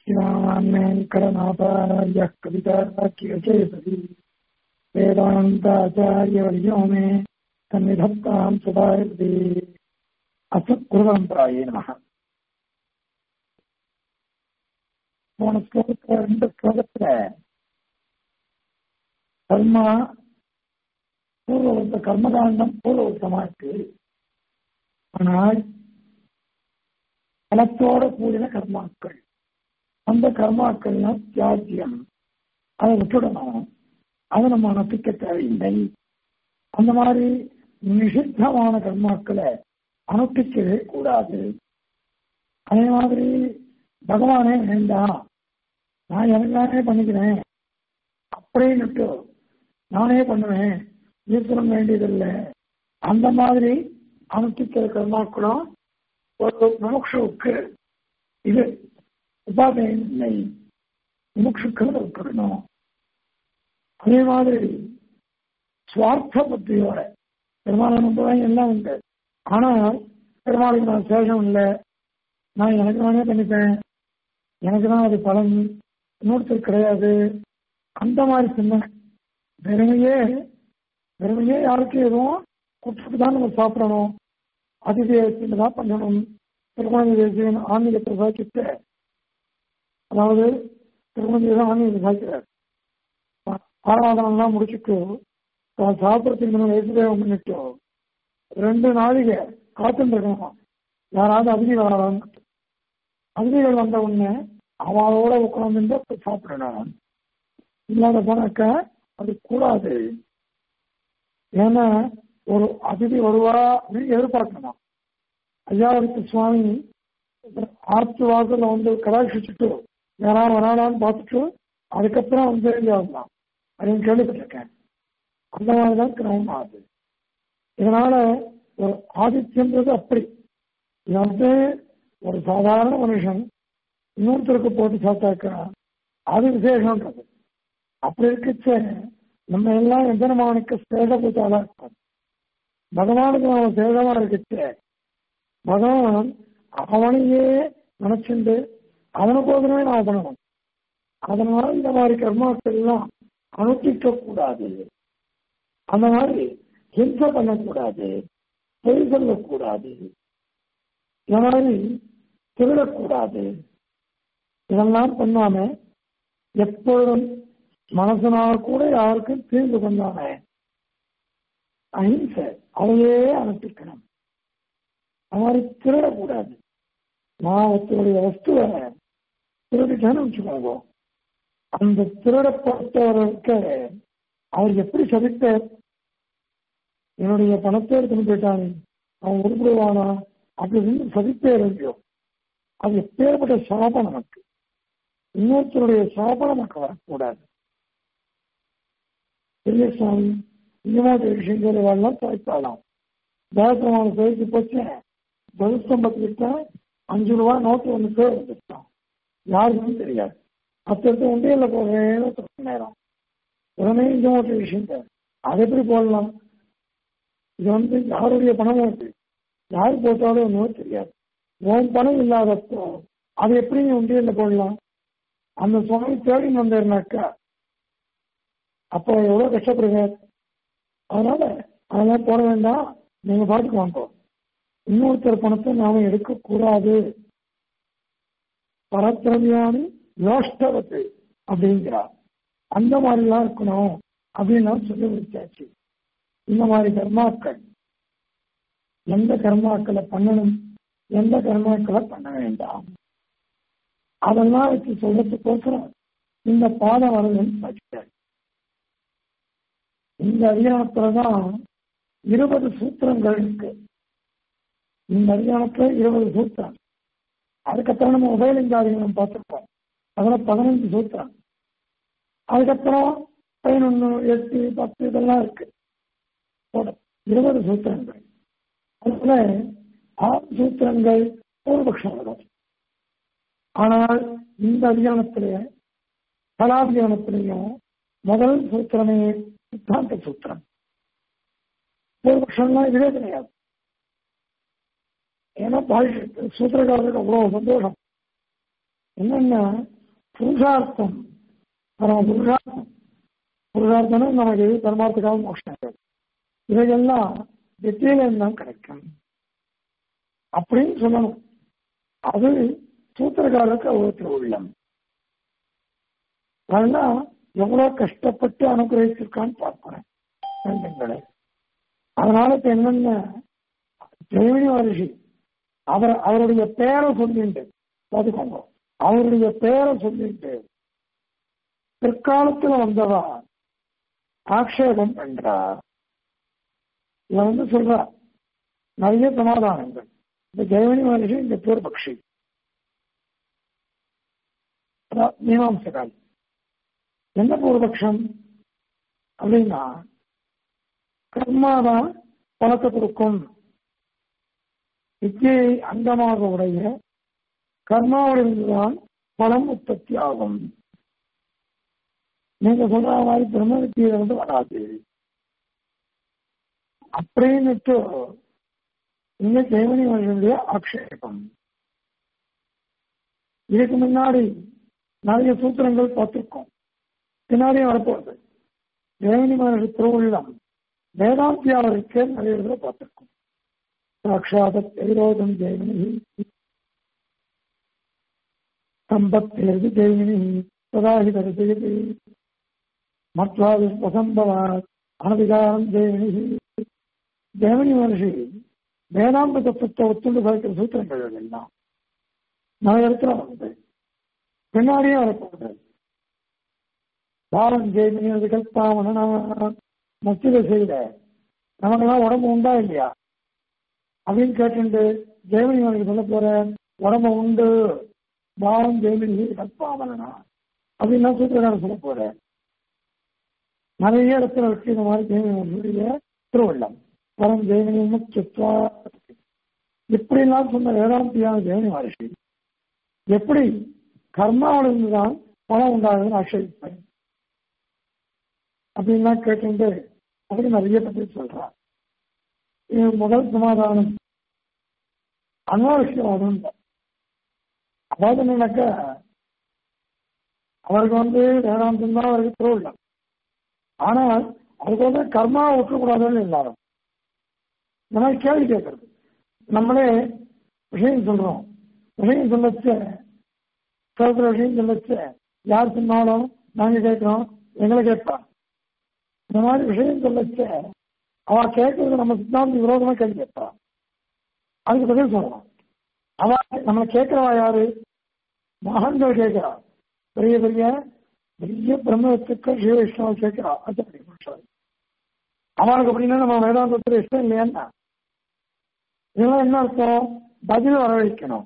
श्रीमान्वेङ्कटनाथार्यः कविताख्यचेतति वेदान्ताचार्यवर्यो मे सन्निधत्तां सदायति அசத்குருபரம்பராயே நமக போன ஸ்லோகத்துல ரெண்டு ஸ்லோகத்துல கர்மா பூர்வ கர்மகாண்டம் பூர்வத்தமா இருக்கு ஆனால் பலத்தோட கூடின கர்மாக்கள் அந்த கர்மாக்கள்லாம் தியாகியம் அதை விட்டுடணும் அதை நம்ம நப்பிக்க தேவையில்லை அந்த மாதிரி நிஷித்தமான கர்மாக்களை அனுஷ்டிக்கவே கூடாது அதே மாதிரி பகவானே வேண்டாம் நான் எனக்கானே பண்ணிக்கிறேன் அப்படின்னுட்டு நானே பண்ணுவேன் ஈஸ்வரன் வேண்டியதில்லை அந்த மாதிரி அனுஷ்டிக்கிற கர்மாக்களும் ஒரு முமுட்சுவுக்கு இது உபாதையும் இல்லை முமுட்சுக்கள் விட்டுடணும் அதே மாதிரி சுவார்த்த புத்தியோட பெருமாள் நம்புவாங்க எல்லாம் உண்டு ஆனால் பெருமாளுக்கு நான் சேஷம் இல்லை நான் எனக்கு நானே பண்ணிப்பேன் எனக்கு தான் அது பலன் இன்னொருத்தர் கிடையாது அந்த மாதிரி சின்ன வெறுமையே வெறுமையே யாருக்கு எதுவும் குற்றத்துக்கு தான் நம்ம சாப்பிடணும் அதிதேசத்தில் தான் பண்ணணும் திருமண தேசியன் ஆன்மீகத்தை சாக்கிட்டு அதாவது திருமண தேசம் ஆன்மீகத்தை சாக்கிறார் ஆராதனம்லாம் முடிச்சுட்டு சாப்பிட்றதுக்கு முன்ன வயசுதேவம் பண்ணிட்டு ரெண்டு நாளிகை காத்துட்டு இருக்கணும் யாராவது அதிதிகள் வராங்க அதிதிகள் வந்த உடனே அவளோட உட்கார்ந்து சாப்பிடணும் இல்லாத போனாக்க அது கூடாது ஏன்னா ஒரு அதிதி வருவா அப்படின்னு எதிர்பார்க்கணும் ஐயாவுக்கு சுவாமி ஆற்று வாசல வந்து கடாட்சிச்சுட்டு யாராவது வராளான்னு பார்த்துட்டு அதுக்கப்புறம் வந்து ஆகலாம் அப்படின்னு கேள்விப்பட்டிருக்கேன் அந்த மாதிரிதான் கிரமம் ஆகுது இதனால ஒரு ஆதித்யன்றது அப்படி இது வந்து ஒரு சாதாரண மனுஷன் இன்னொருத்தருக்கு போட்டு சாத்தாக்கா அது விசேஷம்ன்றது அப்படி இருக்கச்ச நம்ம எல்லாம் எந்தனமானுக்கு சேதபூத்தாலா இருக்கும் பகவானுக்கு அவன் சேதமா இருக்கச்ச பகவான் அவனையே நினைச்சுண்டு அவனுக்கோசரமே நான் பண்ணணும் அதனால இந்த மாதிரி கர்மாக்கள் எல்லாம் அனுஷ்டிக்க கூடாது அந்த மாதிரி ஹிம்சை பண்ணக்கூடாது பொய் சொல்லக்கூடாது இந்த மாதிரி திருடக்கூடாது இதெல்லாம் பண்ணாம எப்பொழுதும் மனசனால கூட யாருக்கும் தீர்ந்து பண்ணாம அஹிம்சை அதையே அனுப்பிக்கணும் அது மாதிரி திருடக்கூடாது நான் ஒருத்தருடைய வஸ்துவை திருடிட்டேன்னு வச்சுக்கோங்க அந்த திருடப்பட்டவருக்கு அவர் எப்படி சதித்தார் என்னுடைய பணத்தை எடுத்துன்னு போயிட்டானே அவன் உருப்பிடுவானா அப்படின்னு சதிப்பே இருந்தியோ அது எப்பேற்பட்ட சாபம் நமக்கு இன்னொருத்தருடைய சாபம் நமக்கு வரக்கூடாது பெரிய சுவாமி இந்த மாதிரி விஷயங்கள் எல்லாம் துவைப்பாளாம் தேவத்திரமான துவைக்கு போச்சு தனுஸ்தம்பத்துக்கிட்ட அஞ்சு ரூபா நோட்டு ஒன்று பேர் வந்துட்டான் யாருக்குமே தெரியாது அத்தடுத்து உண்டியல்ல போடுறேன் நேரம் உடனே இந்த மாதிரி விஷயம் அதை எப்படி போடலாம் இது வந்து யாருடைய பணமும் இருக்கு யார் போட்டாலும் ஒன்றும் தெரியாது உன் பணம் இல்லாதப்போ அது எப்படி நீ உண்டியல்ல போடலாம் அந்த சுவாமி தேடி வந்தாருனாக்கா அப்போ எவ்வளவு கஷ்டப்படுங்க அதனால அதெல்லாம் போட வேண்டாம் நீங்க பாட்டுக்கு வாங்கோ இன்னொருத்தர் பணத்தை நாம எடுக்கக்கூடாது பரத்திரவியானி யோஷ்டவத்து அப்படிங்கிறார் அந்த மாதிரிலாம் இருக்கணும் அப்படின்னு சொல்லி முடிச்சாச்சு இந்த மாதிரி கர்மாக்கள் எந்த கர்மாக்களை பண்ணணும் எந்த கர்மாக்களை பண்ண வேண்டாம் அதெல்லாம் வச்சு சொல்றதுக்கோசரம் இந்த பாதம் வருதுன்னு படிச்சார் இந்த அதிகாரத்துலதான் இருபது சூத்திரங்கள் இருக்கு இந்த அதிகாரத்துல இருபது சூத்திரம் அதுக்கப்புறம் நம்ம உபயலிங்காதிகம் பார்த்துருப்போம் அதுல பதினஞ்சு சூத்திரம் அதுக்கப்புறம் பதினொன்னு எட்டு பத்து இதெல்லாம் இருக்கு இருபது சூத்திரங்கள் அதுல ஆறு சூத்திரங்கள் பூர்வபக்ஷம் வரும் ஆனால் இந்த அதிகாரத்திலே கலாதிகாரத்திலையும் முதல் சூத்திரமே சித்தாந்த சூத்திரம் பூர்வபக்ஷம்லாம் இதுவே கிடையாது ஏன்னா பாஷ சூத்திரக்காரருக்கு அவ்வளவு சந்தோஷம் என்னன்னா புருஷார்த்தம் பரம புருஷார்த்தம் புருஷார்த்தம் நமக்கு தர்மார்த்தக்காக மோஷம் இவையெல்லாம் வெற்றியில தான் கிடைக்கும் அப்படின்னு சொல்லணும் அது சூத்திரக்காரருக்கு அவ்வளவு உள்ளம் அதெல்லாம் எவ்வளவு கஷ்டப்பட்டு அனுகிரகிச்சிருக்கான்னு பார்க்கிறேன் ரெண்டுங்களை அதனால இப்ப என்னென்ன ஜெயமணி மகர்ஷி அவர் அவருடைய பேரை சொல்லிட்டு பார்த்துக்கோங்க அவருடைய பேரை சொல்லிட்டு பிற்காலத்துல வந்தவா ஆக்ஷேபம் பண்றார் இவன் வந்து சொல்றா நிறைய சமாதானங்கள் இந்த ஜெயமணி மகர்ஷி இந்த பூர்வபக்ஷி மீமாம்சகால் என்ன பூர்வபக்ஷம் அப்படின்னா கர்மாதான் பலத்தை கொடுக்கும் வித்தியை அங்கமாக உடைய கர்மாவிலிருந்துதான் பலம் உற்பத்தி ஆகும் நீங்க சொல்ற மாதிரி பிரம்ம வித்தியிலிருந்து வராது அப்படின்னுட்டு இந்த ஜெயமணி மனிதனுடைய ஆக்ஷேபம் இதுக்கு முன்னாடி நிறைய சூத்திரங்கள் பார்த்திருக்கோம் பின்னாடியும் வரப்போகுது ஜெயமணி மகர்ஷி திருவுள்ளம் வேதாந்தியாளருக்கு நிறைய இடத்துல பார்த்திருக்கோம் சாட்சாத விரோதம் ஜெயமணி சம்பத்தேர்வு ஜெயமணி சதாஹி தரிசயது மற்றாது வசம்பவா அனதிகாரம் ஜெயமணி ஜெயமணி மகர்ஷி வேதாந்த தத்துவத்தை ஒத்துண்டு சாய்க்கிற சூத்திரங்கள் எல்லாம் நிறைய இடத்துல வந்து பின்னாடியே வரப்போகுது பாவம் ஜெயமணி கல்பாவன மத்தியில செய்யல நமக்கெல்லாம் உடம்பு உண்டா இல்லையா அப்படின்னு கேட்டு ஜெயமணி உனக்கு சொல்ல போற உடம்பு உண்டு பாவம் ஜெயமணி கல்பாவனா அப்படின்னு சூத்திரக்காரன் சொல்ல போற நிறைய இடத்துல வச்சு இந்த மாதிரி ஜெயமணியுடைய திருவள்ளம் பரம் ஜெயமணி முக்கியத்துவா இப்படிலாம் சொன்ன வேதாந்தியான ஜெயமணி மகர்ஷி எப்படி கர்மாவிலிருந்து தான் பணம் உண்டாகுதுன்னு ஆட்சேபிப்பேன் அப்படின்லாம் கேட்டு அதுக்கு நிறைய பற்றி சொல்றார் இது முதல் சமாதானம் அனாவசியவாதம் அதாவது என்னன்னாக்கா அவருக்கு வந்து வேதாந்தம் தான் அவருக்கு திருவிழா ஆனால் அதுக்கு வந்து கர்மாவை விட்டுக்கூடாதுன்னு எல்லாரும் இந்த மாதிரி கேள்வி கேட்கறது நம்மளே விஷயம் சொல்றோம் விஷயம் சொல்லச்ச சொல்ற விஷயம் சொல்லச்ச யார் சொன்னாலும் நாங்க கேட்கிறோம் எங்களை கேட்பா இந்த மாதிரி விஷயம் சொல்லச்ச அவ கேட்கறது நம்ம சித்தாந்த விரோதமா கேள்வி கேட்பா அதுக்கு பதில் சொல்லலாம் அவ நம்மளை கேட்கிறவா யாரு மகான்கள் கேட்கிறா பெரிய பெரிய பெரிய பிரம்மத்துக்கு சிவ விஷ்ணுவை கேட்கிறா அது அப்படி அவனுக்கு அப்படின்னா நம்ம வேதாந்தத்தில் இஷ்டம் இல்லையான்னா இதெல்லாம் என்ன அர்த்தம் பதில் வரவழைக்கணும்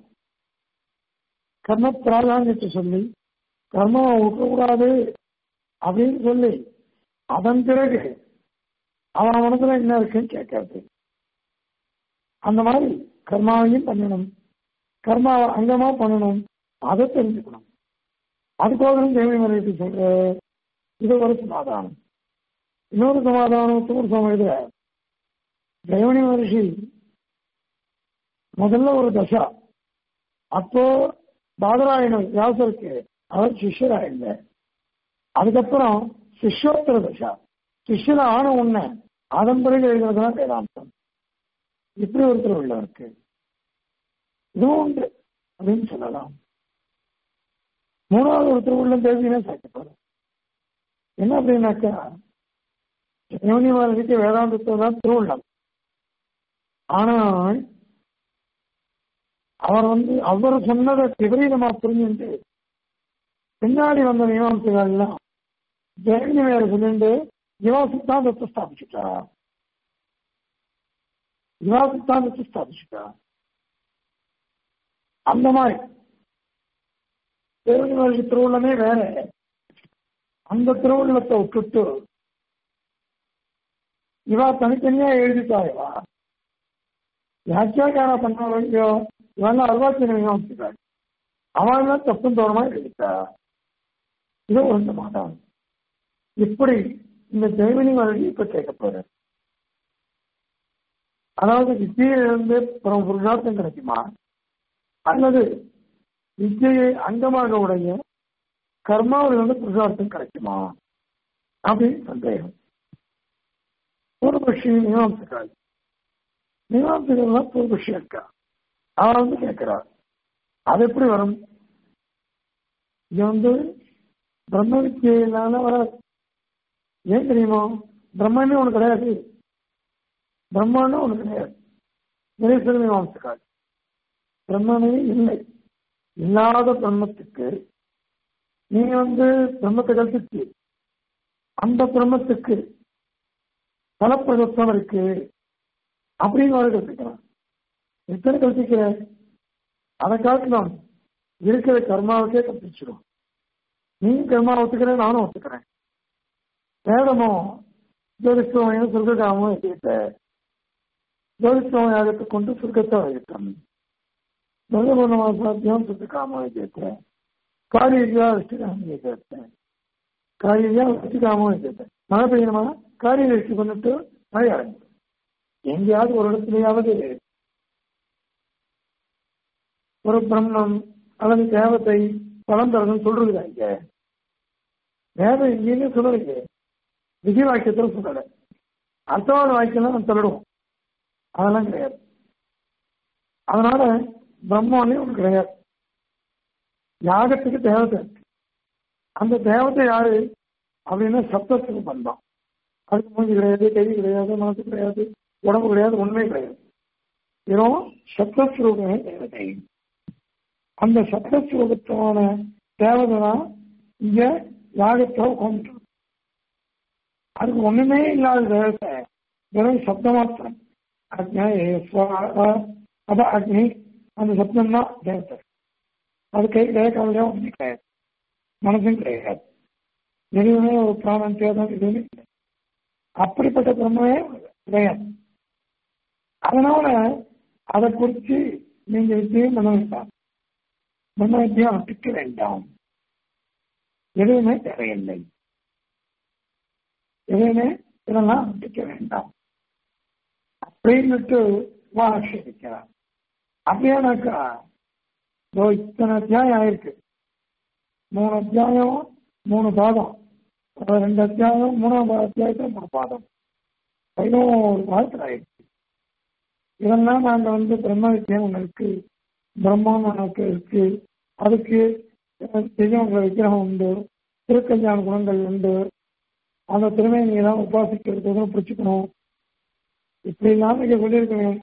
கர்ம பிராதானியத்தை சொல்லி கர்மம் விட்டுக்கூடாது அப்படின்னு சொல்லி அதன் பிறகு அவன் மனசுல என்ன இருக்குன்னு கேட்கறது அந்த மாதிரி கர்மாவையும் பண்ணணும் கர்மாவை அங்கமா பண்ணணும் அதை தெரிஞ்சுக்கணும் அதுக்கோசரம் தேவை முறைக்கு சொல்ற இது ஒரு சமாதானம் இன்னொரு சமாதானம் தூர் சமயத்துல ஜெயமணி மகர்ஷி முதல்ல ஒரு தசா அப்போ பாதராயணன் வியாசருக்கு அவர் சிஷ்யரா இல்லை அதுக்கப்புறம் சிஷ்யோத்தர தசா சிஷ்யர ஆன உன்ன அதன் பிறகு எழுதுறதுதான் வேதாந்தம் இப்படி ஒருத்தர் உள்ளவருக்கு இதுவும் உண்டு அப்படின்னு சொல்லலாம் மூணாவது ஒரு திருவுள்ள தேவியினே சேர்க்கப்படும் என்ன அப்படின்னாக்கா யோனி மகர்ஷிக்கு வேதாந்தத்தை தான் திருவுள்ளம் ஆனால் அவர் வந்து அவர் சொன்னதை விபரீதமா புரிஞ்சுட்டு பின்னாடி வந்த மீமாம்சைகள்லாம் ஜெயந்தி வேற சொல்லிட்டு இவா சித்தாந்தத்தை ஸ்தாபிச்சுட்டா இவா சித்தாந்தத்தை ஸ்தாபிச்சுட்டா அந்த மாதிரி தேவனி மகர்ஷி திருவுள்ளமே வேற அந்த திருவுள்ளத்தை விட்டுட்டு இவா தனித்தனியா எழுதிட்டா இவா வியாக்கியாக்கார பண்ண இல்லையோ இவெல்லாம் அருவாச்சின மீமாம்சிக்காள் அவன் தப்பும் தோறமா எழுதிட்டா இது ஒன்று மாட்டான் இப்படி இந்த ஜெய்மினி மகர்ஷி இப்ப கேட்க போற அதாவது வித்தியிலிருந்து புறம் புருஷார்த்தம் கிடைக்குமா அல்லது வித்தியை அங்கமாக உடைய கர்மாவில் வந்து புருஷார்த்தம் கிடைக்குமா அப்படின்னு சந்தேகம் பூர்வபக்ஷி மீமாம்சக்கால் மீமாம்சகர்லாம் பூர்வபக்ஷி இருக்கா அவன் வந்து கேட்கிறார் அது எப்படி வரும் இது வந்து பிரம்ம வித்தியினால வராது ஏன் தெரியுமா பிரம்மனே ஒண்ணு கிடையாது பிரம்மான்னு ஒண்ணு கிடையாது நிரேஸ்வர மீமாம்சக்கால் பிரம்மனே இல்லை இல்லாத பிரம்மத்துக்கு நீங்க வந்து பிரம்மத்தை கல்பிச்சு அந்த பிரம்மத்துக்கு பலப்பிரதத்துவம் இருக்கு அப்படின்னு வர கல்பிக்கலாம் எத்தனை கல்பிக்கிற அதை காட்டலாம் இருக்கிற கர்மாவுக்கே கற்பிச்சிடும் நீ கர்மா ஒத்துக்கிறேன் நானும் ஒத்துக்கிறேன் வேதமோ ஜோதிஷ்டவம் சொர்க்காமோ எதிர்த்த ஜோதிஷ்டவம் யாகத்தை கொண்டு சொர்க்கத்தை வகித்தம் சாத்தியம் சொத்துக்காமோ எதிர்த்த காரியரியா வச்சுக்காம எதிர்த்தேன் காரியரியா வச்சுக்காமோ எதிர்த்தேன் மழை பெய்யணுமா காரிய வச்சு கொண்டுட்டு மழை அடைஞ்சு எங்கேயாவது ஒரு இடத்துலயாவது ஒரு பிரம்மம் அல்லது தேவத்தை பலம் தரணும்னு சொல்றது இங்க வேதம் எங்கேயுமே சொல்லலையே விதி வாக்கியத்தில் சொல்லல அர்த்தவாத வாக்கியம் தான் நம்ம சொல்லிடுவோம் அதெல்லாம் கிடையாது அதனால பிரம்மானே ஒன்று கிடையாது யாகத்துக்கு தேவதை இருக்கு அந்த தேவதை யாரு அப்படின்னா சப்தத்துக்கு பந்தம் அதுக்கு மூஞ்சி கிடையாது கை கிடையாது மனசு கிடையாது உடம்பு கிடையாது உண்மை கிடையாது வெறும் சப்தஸ்வரூபமே தேவதை அந்த சப்தஸ்வரூபத்தமான தேவதை தான் இங்க யாகத்தை உட்காந்துட்டு அதுக்கு ஒண்ணுமே இல்லாத தேவத்தை வெறும் சப்தமாத்திரம் அக்னி அத அக்னி அந்த சப்தம் தான் தேவத்தை அது கை கிடையாது கவலையா ஒன்றும் கிடையாது மனசும் கிடையாது எதுவுமே ஒரு பிராணம் தேதம் எதுவுமே கிடையாது அப்படிப்பட்ட பிரம்மையே கிடையாது அதனால அதை குறித்து நீங்க வித்தியம் பண்ண வேண்டாம் பிரம்ம வித்தியம் அட்டிக்க வேண்டாம் எதுவுமே தேவையில்லை எதுவுமே இதெல்லாம் அட்டிக்க வேண்டாம் அப்படின்னுட்டு ஆட்சேபிக்கிறார் அப்படியானாக்கா இதோ இத்தனை அத்தியாயம் ஆயிருக்கு மூணு அத்தியாயம் மூணு பாதம் ரெண்டு அத்தியாயம் மூணாம் அத்தியாயத்துல மூணு பாதம் பதினோரு பாதத்தில் ஆயிருக்கு இதெல்லாம் நாங்க வந்து பிரம்ம வித்தியம் ஒன்று இருக்கு பிரம்மம் ஒன்று இருக்கு அதுக்கு தெய்வங்கள விக்கிரகம் உண்டு திருக்கல்யாண குணங்கள் உண்டு அந்த திருமையை தான் உபாசிக்கிறதுக்கு பிடிச்சிக்கணும் இப்படி எல்லாம் நீங்க சொல்லியிருக்கணும்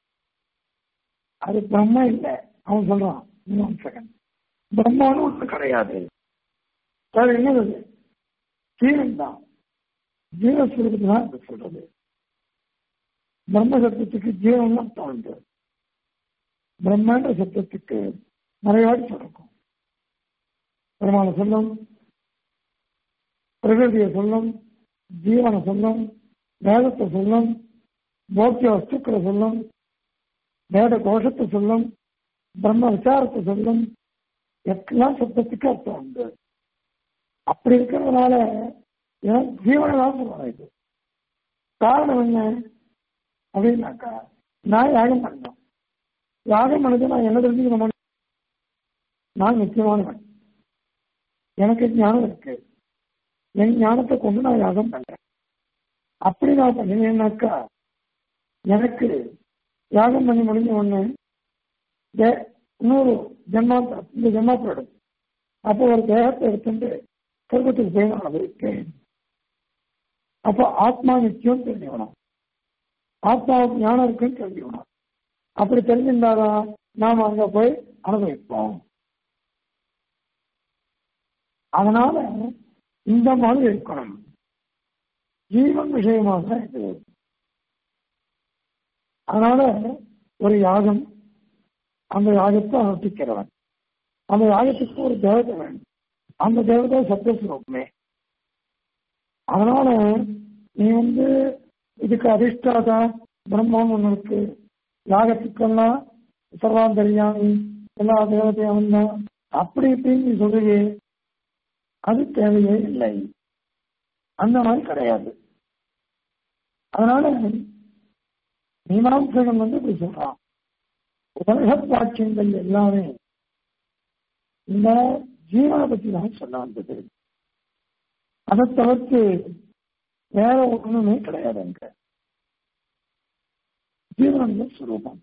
அது பிரம்ம இல்லை அவன் சொல்றான் இன்னும் செகண்ட் பிரம்மான்னு ஒன்று கிடையாது சார் என்னது ஜீவன் தான் ஜீவஸ்வரூபத்தை தான் இது சொல்றது பிரம்ம சத்தத்துக்கு ஜீவன் தான் தோன்று பிரம்மன்ற சத்தத்துக்கு நிறையாடி சொல்லிருக்கும் பெருமான சொல்லும் பிரகிருதியை சொல்லும் ஜீவனை சொல்லும் வேதத்தை சொல்லும் போக்கிய வஸ்துக்களை சொல்லும் வேத கோஷத்தை சொல்லும் பிரம்ம விசாரத்தை சொல்லும் எல்லாம் சப்தத்துக்கு அர்த்தம் உண்டு அப்படி இருக்கிறதுனால எனக்கு ஜீவனை தான் சொல்லுவாங்க இது காரணம் என்ன அப்படின்னாக்கா நான் யாகம் பண்ணேன் யாகம் பண்ணது நான் என்ன தெரிஞ்சுக்கணும் நான் நிச்சயமானவன் எனக்கு ஞானம் இருக்கு என் ஞானத்தை கொண்டு நான் யாகம் பண்றேன் அப்படி நான் பண்ணினேன்னாக்கா எனக்கு யாகம் பண்ணி முடிஞ்ச உடனே இன்னொரு ஜென்மாத்திரம் இந்த ஜென்மாத்திரம் அப்போ ஒரு தேகத்தை எடுத்துட்டு சொர்க்கத்துக்கு போய் நான் இருக்கேன் அப்போ ஆத்மா நிச்சயம் தெரிஞ்சுக்கணும் ஆத்மாவுக்கு ஞானம் இருக்குன்னு தெரிஞ்சுக்கணும் அப்படி தெரிஞ்சிருந்தாதான் நாம் அங்க போய் அனுபவிப்போம் அதனால இந்த மாதிரி இருக்கணும் ஜீவன் விஷயமாக தான் இது அதனால ஒரு யாகம் அந்த யாகத்தை அனுஷ்டிக்கிறவன் அந்த யாகத்துக்கு ஒரு தேவதை வேணும் அந்த தேவதை சப்தஸ்வரூபமே அதனால நீ வந்து இதுக்கு அதிர்ஷ்டாதா பிரம்மம் ஒன்று இருக்கு யாகத்துக்கெல்லாம் சர்வாந்தரியாமி எல்லா தேவதையும் அவன் தான் அப்படி இப்படின்னு நீ சொல்றியே அது தேவையே இல்லை அந்த மாதிரி கிடையாது அதனால மீமாம்சகன் வந்து இப்படி சொல்றான் உலக வாக்கியங்கள் எல்லாமே இந்த ஜீவனை பத்தி தான் சொல்ல வந்தது அதை தவிர்த்து வேற ஒண்ணுமே கிடையாது அங்க ஜீவனந்த சுரூபம்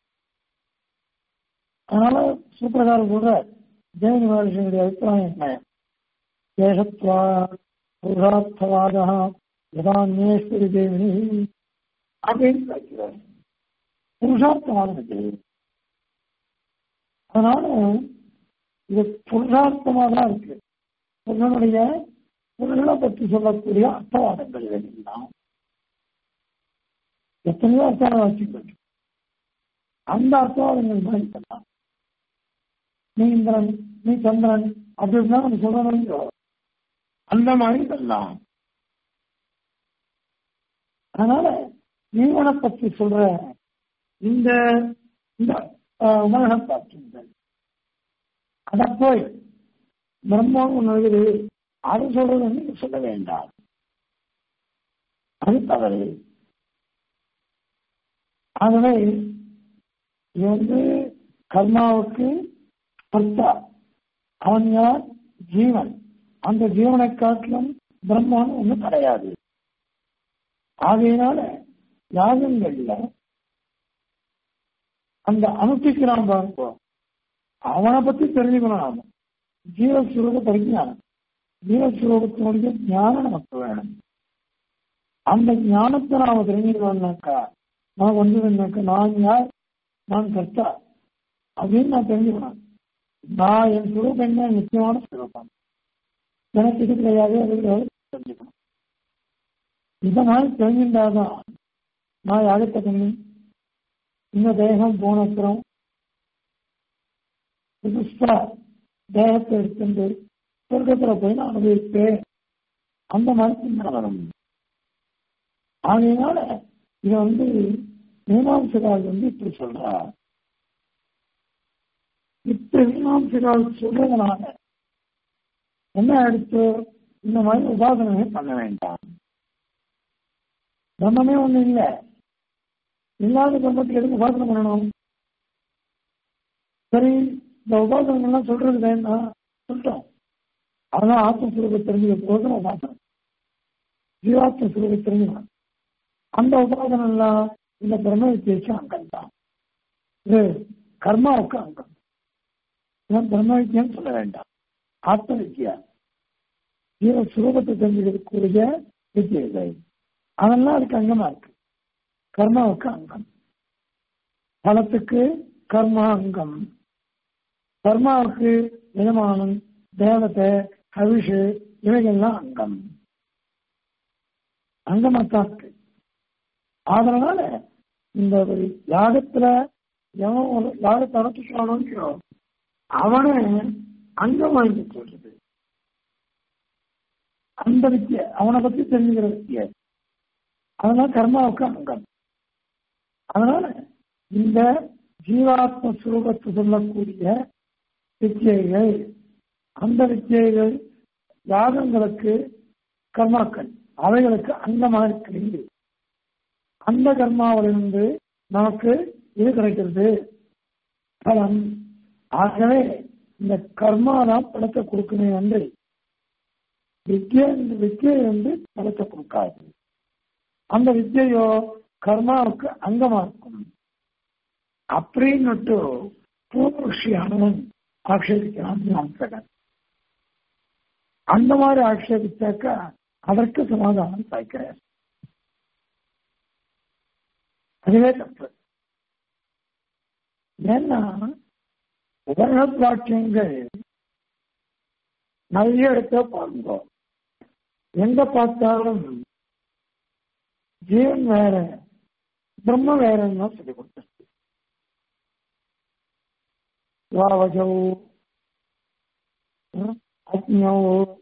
அதனால சூப்பிரகாரம் கூட ஜெயனி மகர்ஷியுடைய அபிப்பிராயம் என்ன தேசத்வா புருஷார்த்தவாத யதான்யேஸ்வரி தேவினி அப்படின்னு கேட்கிறார் புருஷார்த்தவாதம் இது அதனால இது புருஷார்த்தமா தான் இருக்கு புருஷனுடைய புருஷனை பற்றி சொல்லக்கூடிய அர்த்தவாதங்கள் இதெல்லாம் எத்தனையோ அர்த்தவாதங்கள் அந்த அர்த்தவாதங்கள் தான் இதெல்லாம் நீ இந்திரன் நீ சந்திரன் அப்படின்னா நம்ம சொல்லணும் அந்த மாதிரி இதெல்லாம் அதனால ஜீவனை பற்றி சொல்ற இந்த இந்த உமரண பார்க்கின்றன் அத போய் பிரம்மம் ஒன்று அது சொல்றது நீங்க சொல்ல வேண்டாம் அது தவறு ஆகவே இது வந்து கர்மாவுக்கு கர்த்தா அவன் யார் ஜீவன் அந்த ஜீவனை காட்டிலும் பிரம்மான்னு ஒண்ணு கிடையாது ஆகையினால யாகங்கள்ல அந்த அனுப்பிக்கிறான் பாருங்க அவனை பத்தி தெரிஞ்சுக்கணும் நாம ஜீவஸ்வரூப பரிஞானம் ஜீவஸ்வரூபத்தினுடைய ஞானம் நமக்கு வேணும் அந்த ஞானத்தை நாம தெரிஞ்சுக்கணும்னாக்கா நான் வந்ததுனாக்கா நான் யார் நான் கர்த்தா அப்படின்னு நான் தெரிஞ்சுக்கணும் நான் என் சுரூபம் என்ன நிச்சயமான சுரூபம் எனக்கு இது கிடையாது அது கிடையாது தெரிஞ்சுக்கணும் இதை நான் தெரிஞ்சிருந்தாதான் நான் யாருக்கு தண்ணி இந்த தேகம் போன அப்புறம் புதுசா தேகத்தை எடுத்துட்டு சொர்க்கத்துல போய் நான் அனுபவிப்பேன் அந்த மாதிரி சிந்தனை வரும் ஆகையினால இதை வந்து மீமாம்சகால் வந்து இப்படி சொல்றா இப்படி மீமாம்சகால் சொல்றதுனால என்ன எடுத்து இந்த மாதிரி உபாசனமே பண்ண வேண்டாம் பிரம்மமே ஒண்ணு இல்லை இல்லாத பிரம்மத்துக்கு எதுக்கு உபாசனை பண்ணணும் சரி இந்த உபாசனங்கள்லாம் சொல்றது வேண்டாம் சொல்லிட்டோம் அதான் ஆத்மஸ்வரூப தெரிஞ்சுக்க போதும் உபாசனம் ஜீவாத்ம சுரூப தெரிஞ்சுக்கணும் அந்த உபாசனம் எல்லாம் இந்த பிரம்ம வித்தியக்கு அங்கம் தான் இது கர்மாவுக்கு அங்கம் இவன் பிரம்ம வித்தியம் சொல்ல வேண்டாம் ஆத்ம வித்தியா ஜீவ சுரூபத்தை தெரிஞ்சுக்கக்கூடிய வித்தியைகள் அதெல்லாம் அதுக்கு அங்கமா இருக்கு கர்மாவுக்கு அங்கம் பலத்துக்கு கர்மா அங்கம் கர்மாவுக்கு எஜமானம் தேவத்தை ஹவிஷு இவைகள்லாம் அங்கம் அங்கமாத்தான் இருக்கு அதனால இந்த ஒரு யாகத்துல எவன் ஒரு யாகத்தை நடத்திக்கிறானோ அவனை அங்கம் வாங்கி சொல்றது அந்த வித்திய அவனை பத்தி தெரிஞ்சுக்கிற வித்திய அதனால கர்மாவுக்கு அங்கம் அதனால இந்த ஜீவாத்ம சுரூபத்தை சொல்லக்கூடிய வித்தியைகள் அந்த வித்தியைகள் யாகங்களுக்கு கர்மாக்கள் அவைகளுக்கு அங்கமாக இருக்கிறது அந்த கர்மாவிலிருந்து நமக்கு இது கிடைக்கிறது பலம் ஆகவே இந்த கர்மா தான் பலத்தை கொடுக்குமே என்று வித்தியை வித்தியை வந்து பலத்தை கொடுக்காது அந்த வித்தியையோ கர்மாவுக்கு அங்கமா இருக்கும் அப்படின்னுட்டு பூர்வஷியானவன் ஆக்ஷேபிக்கிறான் அந்த மாதிரி ஆக்ஷேபிச்சாக்கா அதற்கு சமாதானம் சாய்க்கிறார் அதுவே தப்பு ஏன்னா உபரண வாக்கியங்கள் நிறைய இடத்த பாருங்க எங்க பார்த்தாலும் ஜீவன் வேற பிரம்ம வேறன்னு சொல்லி கொடுத்தது வாவஜௌ அக்ஞௌ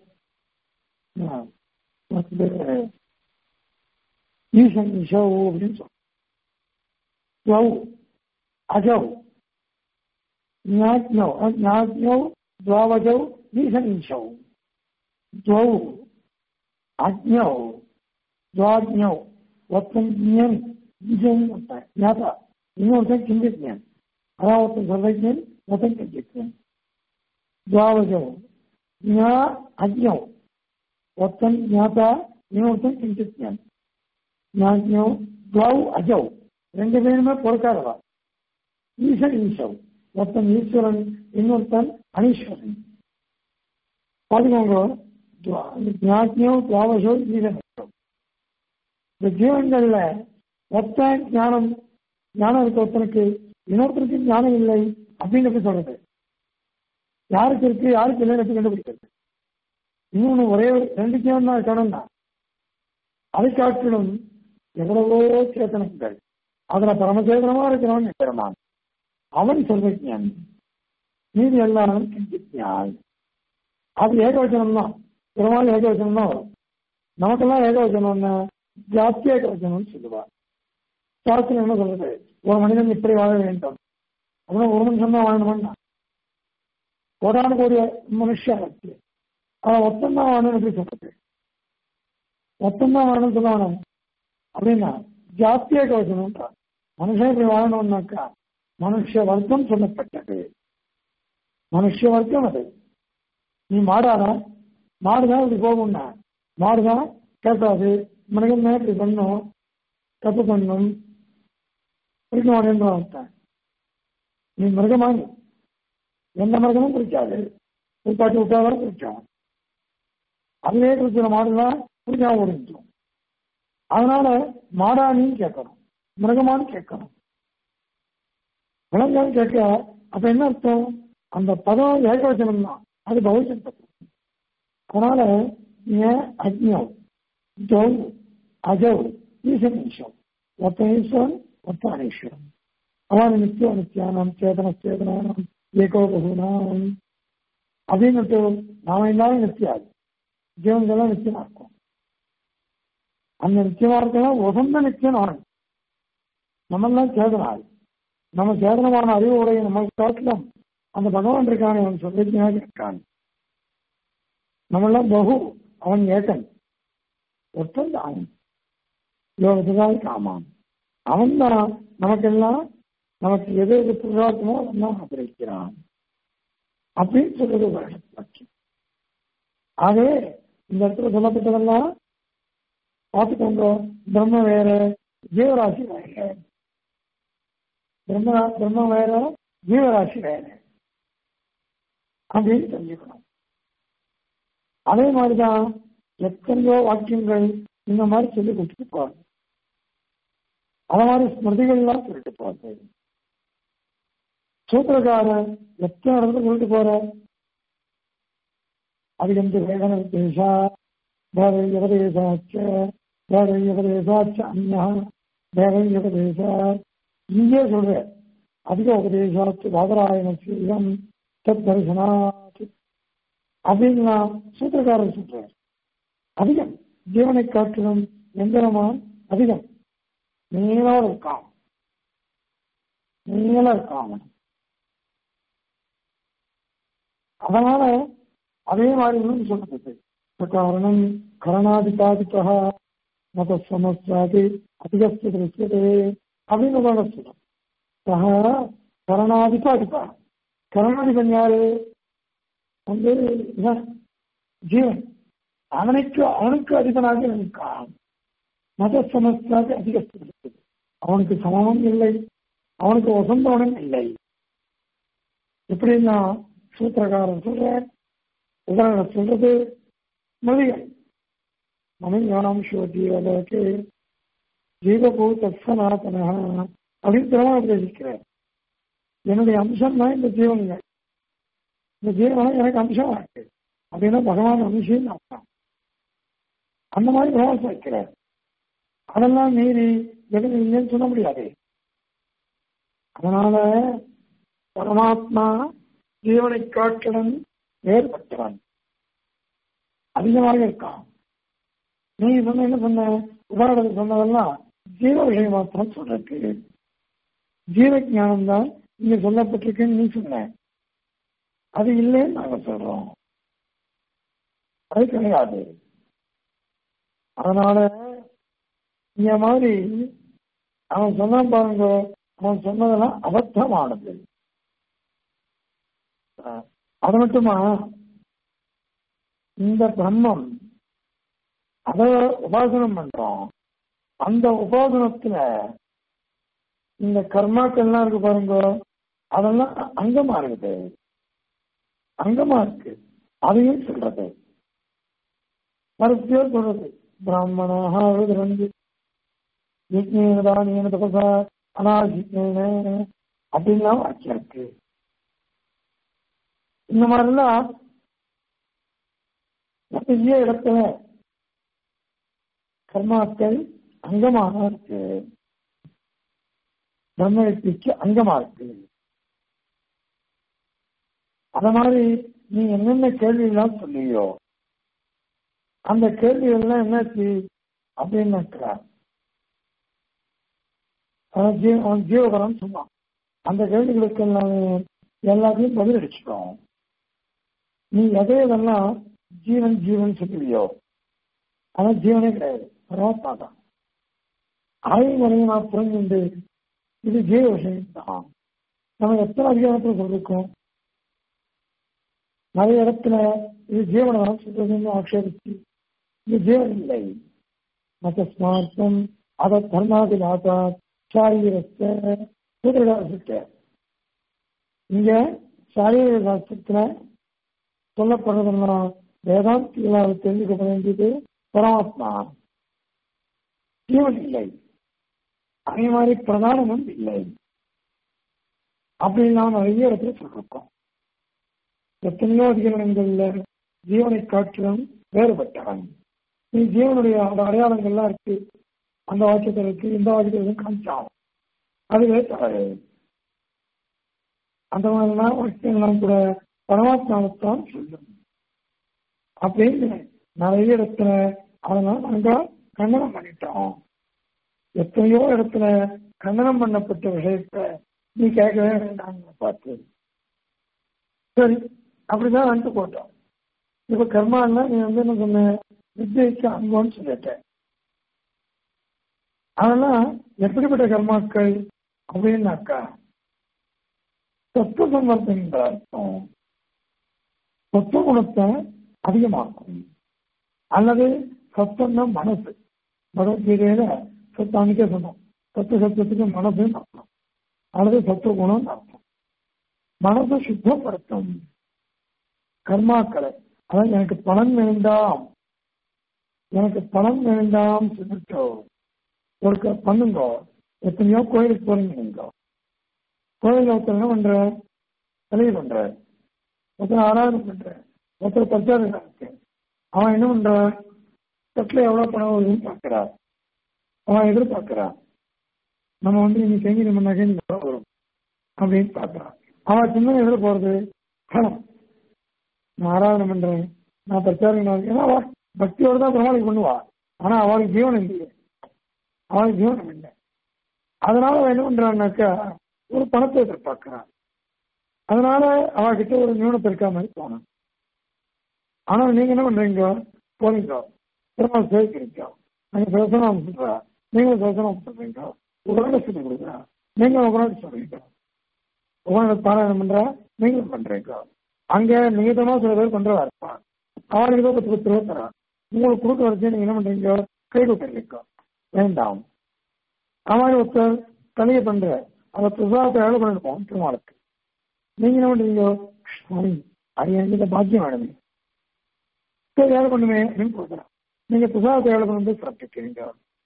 வந்து ஈசன் இஷௌ அப்படின்னு சொல்லுவோம் அஜௌ ஞாஜ்ஞௌ ஞாஜ்ஞௌ द्वावजौ ईशनीशौ द्वौ आज्ञौ द्वाज्ञौ ஒருத்தன் ஞன் விஜயம் ஒருத்தன் ஞாபா இன்னொருத்தன் கிஞ்சித்யன் அதான் ஒருத்தன் சர்வஜன் ஒருத்தன் கிஞ்சித்யன் துவாவஜோ ஞா அஜ்யம் ஒருத்தன் ஞாதா இன்னொருத்தன் கிஞ்சித் ஞான் ஞாஜ்யம் துவ் அஜவ் ரெண்டு பேருமே பொறுக்காதவா ஈசன் ஈசவ் ஒருத்தன் ஈஸ்வரன் இன்னொருத்தன் அனீஸ்வரன் பாத்துக்கோங்க ஞாஜ்யம் துவாவசோ ஈசன் இந்த ஜீவன்கள்ல ஒத்த ஞானம் ஞானம் இருக்க ஒருத்தனுக்கு இன்னொருத்தருக்கு ஞானம் இல்லை அப்படின்னு சொல்றது யாருக்கு இருக்கு யாருக்கு இல்லைன்னு எப்படி கண்டுபிடிக்கிறது இன்னொன்னு ஒரே ஒரு ரெண்டு ஜீவன் தான் இருக்கணும் தான் அதை காட்டிலும் எவ்வளவோ சேத்தனங்கள் அதுல பரமசேதனமா இருக்கிறவன் பெருமான் அவன் சொல்வஜான் மீதி எல்லாரும் கிஞ்சித்யான் அது ஏகவச்சனம் தான் பெருமாள் ஏகவச்சனம் தான் வரும் நமக்கெல்லாம் ஏகவச்சனம்னா ஜாத்தி ஏகவச்சனம்னு சொல்லுவா சாஸ்திரம் என்ன சொல்றது ஒரு மனிதன் இப்படி வாழ வேண்டும் அப்படின்னா ஒரு மனுஷன் தான் வாழணும்னா கோடான கோடி மனுஷன் இருக்கு அவன் ஒத்தந்தான் வாழணும் எப்படி சொல்றது ஒத்தந்தான் வாழணும்னு சொல்லுவானு அப்படின்னா ஜாத்திய கவசம்ன்றா மனுஷன் இப்படி வாழணும்னாக்கா மனுஷ வர்க்கம் சொல்லப்பட்டது மனுஷ வர்க்கம் அது நீ மாடாதா மாடுதான் இப்படி போகும்னா மாடுதான் கேட்காது மனிதன் தான் இப்படி பண்ணும் தப்பு பண்ணும் பிடிக்க மாட்டேன்றான் நீ மிருகமா நீ எந்த மிருகமும் பிடிக்காது உட்காட்டி விட்டாதான் பிடிக்கும் அதுவே குறிச்சிட மாடுதான் பிடிக்காம ஓடிஞ்சிடும் அதனால மாடானின்னு கேட்கணும் மிருகமானு கேட்கணும் விலங்கான்னு கேட்க அப்ப என்ன அர்த்தம் அந்த பதம் ஏகவச்சனம் தான் அது பகுஜன் பதம் அதனால ஏன் அஜ்ஞம் ஜௌ அஜவ் ஈசன் ஈஸ்வரன் ஒத்த ஈஸ்வரன் ஒத்த அனீஸ்வரன் அவன் நித்திய நித்தியானம் சேதன சேதனானம் ஏகோ பகுனாம் அப்படின்னு நாம எல்லாரும் நித்தியாது ஜீவன்கள்லாம் நிச்சயமா இருக்கும் அந்த நிச்சயமா இருக்கலாம் உகந்த நிச்சயம் ஆணும் நம்மெல்லாம் சேதனாள் நம்ம சேதனமான அறிவு உடைய நம்ம காட்டிலும் அந்த பகவான் இருக்கான் அவன் சொல்லிக்காக இருக்கான் நம்மெல்லாம் பகு அவன் ஏகன் ஒற்றன் அவன் யோகத்துக்காக காமான் அவன் தான் நமக்கெல்லாம் நமக்கு எது எது புருஷார்த்தமோ அவன் ஆதரிக்கிறான் அப்படின்னு சொல்றது வாக்கியம் ஆகவே இந்த இடத்துல சொல்லப்பட்டதெல்லாம் பார்த்துக்கோங்க பிரம்ம வேற ஜீவராசி வேற பிரம்ம பிரம்ம வேற ஜீவராசி வேற அப்படின்னு தெரிஞ்சுக்கணும் அதே மாதிரிதான் எத்தனையோ வாக்கியங்கள் இந்த மாதிரி சொல்லி கொடுத்துட்டு போறாங்க அத மாதிரி ஸ்மிருதிகள்லாம் சொல்லிட்டு போறது சூத்திரக்காரன் எத்தனை இடத்துல சொல்லிட்டு போற அதிகந்து வேதன தேசா தேவையபதேசாச்ச தேவையபதேசாச்ச அந்யா தேவையபதேசா இங்கே சொல்ற அதிக உபதேசாச்சு வாதராயணச்சு இடம் தத் தரிசனாத் அப்படின்னு சூத்திரக்காரர் சொல்றார் அதிகம் ஜீவனை காட்டிலும் எந்திரமான் அதிகம் நீளா இருக்கான் நீளா இருக்கான் அவன் அதனால அதே மாதிரி இன்னும் சொல்லப்பட்டது காரணம் கரணாதிபாதிக்கா மத சமஸ்தாதி அதிகஸ்து திருஷ்யதே அப்படின்னு கூட சொல்றோம் சக கரணாதிபாதிக்கா கரணாதிபன் யாரு வந்து இவன் ஜீவன் அவனுக்கு அவனுக்கு அதிபனாக இருக்கான் மத சமஸ்தாதி அதிகஸ்து திருஷ்யது அவனுக்கு சமமும் இல்லை அவனுக்கு வசந்தவனும் இல்லை எப்படின்னா சூத்திரக்காரன் சொல்ற உதாரணம் சொல்றது மொழிகள் மமையானம் சிவஜீவலோகே ஜீவபூ தத்சனாதன அப்படின்னு திருமணம் உபதேசிக்கிறார் என்னுடைய அம்சம் தான் இந்த ஜீவன்கள் இந்த ஜீவனம் எனக்கு அம்சமா இருக்கு அப்படின்னா பகவான் அம்சம் அர்த்தம் அந்த மாதிரி பகவான் வைக்கிறார் அதெல்லாம் மீறி எதுவும் இல்லைன்னு சொல்ல முடியாது அதனால பரமாத்மா ஜீவனை காட்டிலும் வேறுபட்டவன் அதிகமாக இருக்கான் நீ சொன்ன என்ன சொன்ன உதாரணத்துக்கு சொன்னதெல்லாம் ஜீவ விஷயம் மாத்திரம் சொல்றதுக்கு ஜீவ ஞானம் தான் இங்க சொல்லப்பட்டிருக்குன்னு நீ சொன்ன அது இல்லைன்னு நாங்க சொல்றோம் அது கிடையாது அதனால இந்த மாதிரி அவன் சொன்னான் பாருங்க அவன் சொன்னதெல்லாம் அபத்தமானது அது மட்டுமா இந்த பிரம்மம் அத உபாசனம் பண்றோம் அந்த உபாசனத்துல இந்த கர்மாக்கள்லாம் இருக்கு பாருங்க அதெல்லாம் அங்கமா இருக்குது அங்கமா இருக்கு அதையும் சொல்றது மறுபடியோ சொல்றது பிராமணாக விருது யஜ்னேன தபசா அனாஜிக்னேன அப்படின்லாம் வாக்கியம் இருக்கு இந்த மாதிரிலாம் நிறைய இடத்துல கர்மாக்கள் அங்கமாக இருக்கு பிரம்மத்திற்கு அங்கமா இருக்கு அத மாதிரி நீ என்னென்ன கேள்வி எல்லாம் சொல்லியோ அந்த கேள்விகள்லாம் என்னாச்சு அப்படின்னாக்கா அவன் ஜீவ- அவன் ஜீவகரம் சொன்னான் அந்த கேள்விகளுக்கு எல்லாம் எல்லாத்தையும் பதில் அடிச்சிட்டோம் நீ எதை எதெல்லாம் ஜீவன் ஜீவன் சொல்லுவியோ ஆனா ஜீவனே கிடையாது பரமாத்மா தான் ஆய்மறையை நான் புரிஞ்சுண்டு இது ஜீவ விஷயம் தான் நம்ம எத்தனை அதிகாரத்தில் சொல்லிருக்கோம் நிறைய இடத்துல இது ஜீவனம் சொல்றதுன்னு ஆட்சேபிச்சு இது ஜீவன் இல்லை மற்ற ஸ்மார்த்தம் அத தர்மாதி மாதா சாரீரத்தை சூத்திரகாரத்தை இங்க சாரீர சாஸ்திரத்துல சொல்லப்படுறதுன்னா வேதாந்திகளால் தெரிஞ்சுக்கப்பட வேண்டியது பரமாத்மா ஜீவன் இல்லை அதே மாதிரி பிரதானமும் இல்லை அப்படின்னு நாம் நிறைய இடத்துல சொல்லிருக்கோம் எத்தனையோ அதிகாரங்கள்ல ஜீவனை காட்டிலும் வேறுபட்டவன் நீ ஜீவனுடைய அந்த அடையாளங்கள்லாம் இருக்கு அந்த வாக்கியத்தில் இருக்கு இந்த வாக்கியத்தில் காமிச்சான் அதுவே தவறு அந்த மாதிரிலாம் வாக்கியங்கள்லாம் கூட பரமாத்மாவைத்தான் சொல்லும் அப்படின்னு நிறைய இடத்துல அதெல்லாம் நாங்க கண்டனம் பண்ணிட்டோம் எத்தனையோ இடத்துல கண்டனம் பண்ணப்பட்ட விஷயத்த நீ கேட்கவே வேண்டாம் பார்த்து சரி அப்படிதான் வந்துட்டு போட்டோம் இப்ப கர்மான்னா நீ வந்து என்ன சொன்ன வித்யைக்கு அங்கம்னு சொல்லிட்ட அதெல்லாம் எப்படிப்பட்ட கர்மாக்கள் அப்படின்னாக்கா தத்துவ சம்பந்தங்கிற அர்த்தம் சத்துவ குணத்தை அதிகமாக்கும் அல்லது சத்தம்னா மனசு பகவத்கீதையில சத்தானிக்கே சொன்னோம் சத்து சத்தத்துக்கு மனசுன்னு அர்த்தம் அல்லது சத்துவ குணம்னு அர்த்தம் மனசை சுத்தப்படுத்தும் கர்மாக்களை அதாவது எனக்கு பலன் வேண்டாம் எனக்கு பலன் வேண்டாம் சொல்லிட்டோ ஒரு க- பண்ணுங்க எத்தனையோ கோயிலுக்கு போறீங்க நீங்க கோயில ஒருத்தர் என்ன பண்ற தலையை பண்ற ஒருத்தர் ஆராதனை பண்ற ஒருத்தர் பிரச்சாரம் இருக்கு அவன் என்ன பண்ற தட்டுல எவ்வளவு பணம் வருதுன்னு பாக்குறா அவன் எதிர்பார்க்கறான் நம்ம வந்து இன்னைக்கு செஞ்சு நம்ம நகை வரும் அப்படின்னு பாக்குறான் அவன் சின்ன எதிர போறது பணம் நான் ஆராதனை பண்றேன் நான் பிரச்சாரம் பண்ணேன். ஏன்னா அவ பக்தியோட தான் பிரமாணம் பண்ணுவா ஆனா அவளுக்கு ஜீவனம் இல்லையே அவளுக்கு ஜீவனம் இல்லை அதனால அவன் என்ன பண்றான்னாக்கா ஒரு பணத்தை எதிர்பார்க்கிறான் அதனால அவகிட்ட ஒரு நியூனத்தை இருக்கா மாதிரி தோணும் ஆனா நீங்க என்ன பண்றீங்க போறீங்க திரும்ப சேர்க்கிறீங்க நீங்க பிரசனம் சொல்றா நீங்க பிரசனம் சொல்றீங்க உடனே சொல்லி கொடுக்குறா நீங்க உடனே சொல்றீங்க உடனே பாராயணம் பண்றா நீங்களும் பண்றீங்க அங்க நிமித்தமா சில பேர் பண்றதா இருப்பான் அவனுக்கு ஏதோ பத்து பத்து ரூபா தரான் உங்களுக்கு கொடுக்க வரைக்கும் நீங்க என்ன பண்றீங்க கை கொடுக்குறீங்க வேண்டாம் அவன் ஒருத்தர் தலையை பண்ற அந்த பிரசாதத்தை எவ்வளவு பண்ணிருப்போம் திருமாலுக்கு நீங்க என்ன பண்றீங்க சுவாமி அது எனக்கு இந்த பாக்கியம் வேணுமே சரி வேலை பண்ணுமே அப்படின்னு கொடுக்குறான் நீங்க பிரசாதத்தை எவ்வளவு கொண்டு வந்து சாப்பிட்டுக்கிறீங்க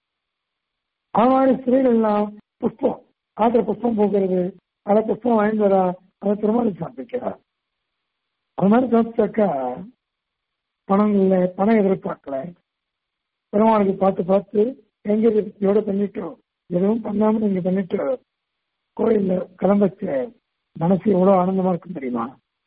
அது மாதிரி ஸ்திரீகள்லாம் புஷ்பம் ஆத்திர புஷ்பம் போக்குறது அதை புஷ்பம் வாங்கி வரா அதை திருமாலுக்கு சாப்பிட்டுக்கிறா அது மாதிரி சாப்பிட்டாக்கா பணம் இல்லை பணம் எதிர்பார்க்கல பெருமாளுக்கு பார்த்து பார்த்து எங்க எவ்வளோ பண்ணிட்டோம் எதுவும் பண்ணாம நீங்க பண்ணிட்டு கோயில்ல கிளம்பச்ச மனசு எவ்வளவு ஆனந்தமா இருக்கும் தெரியுமா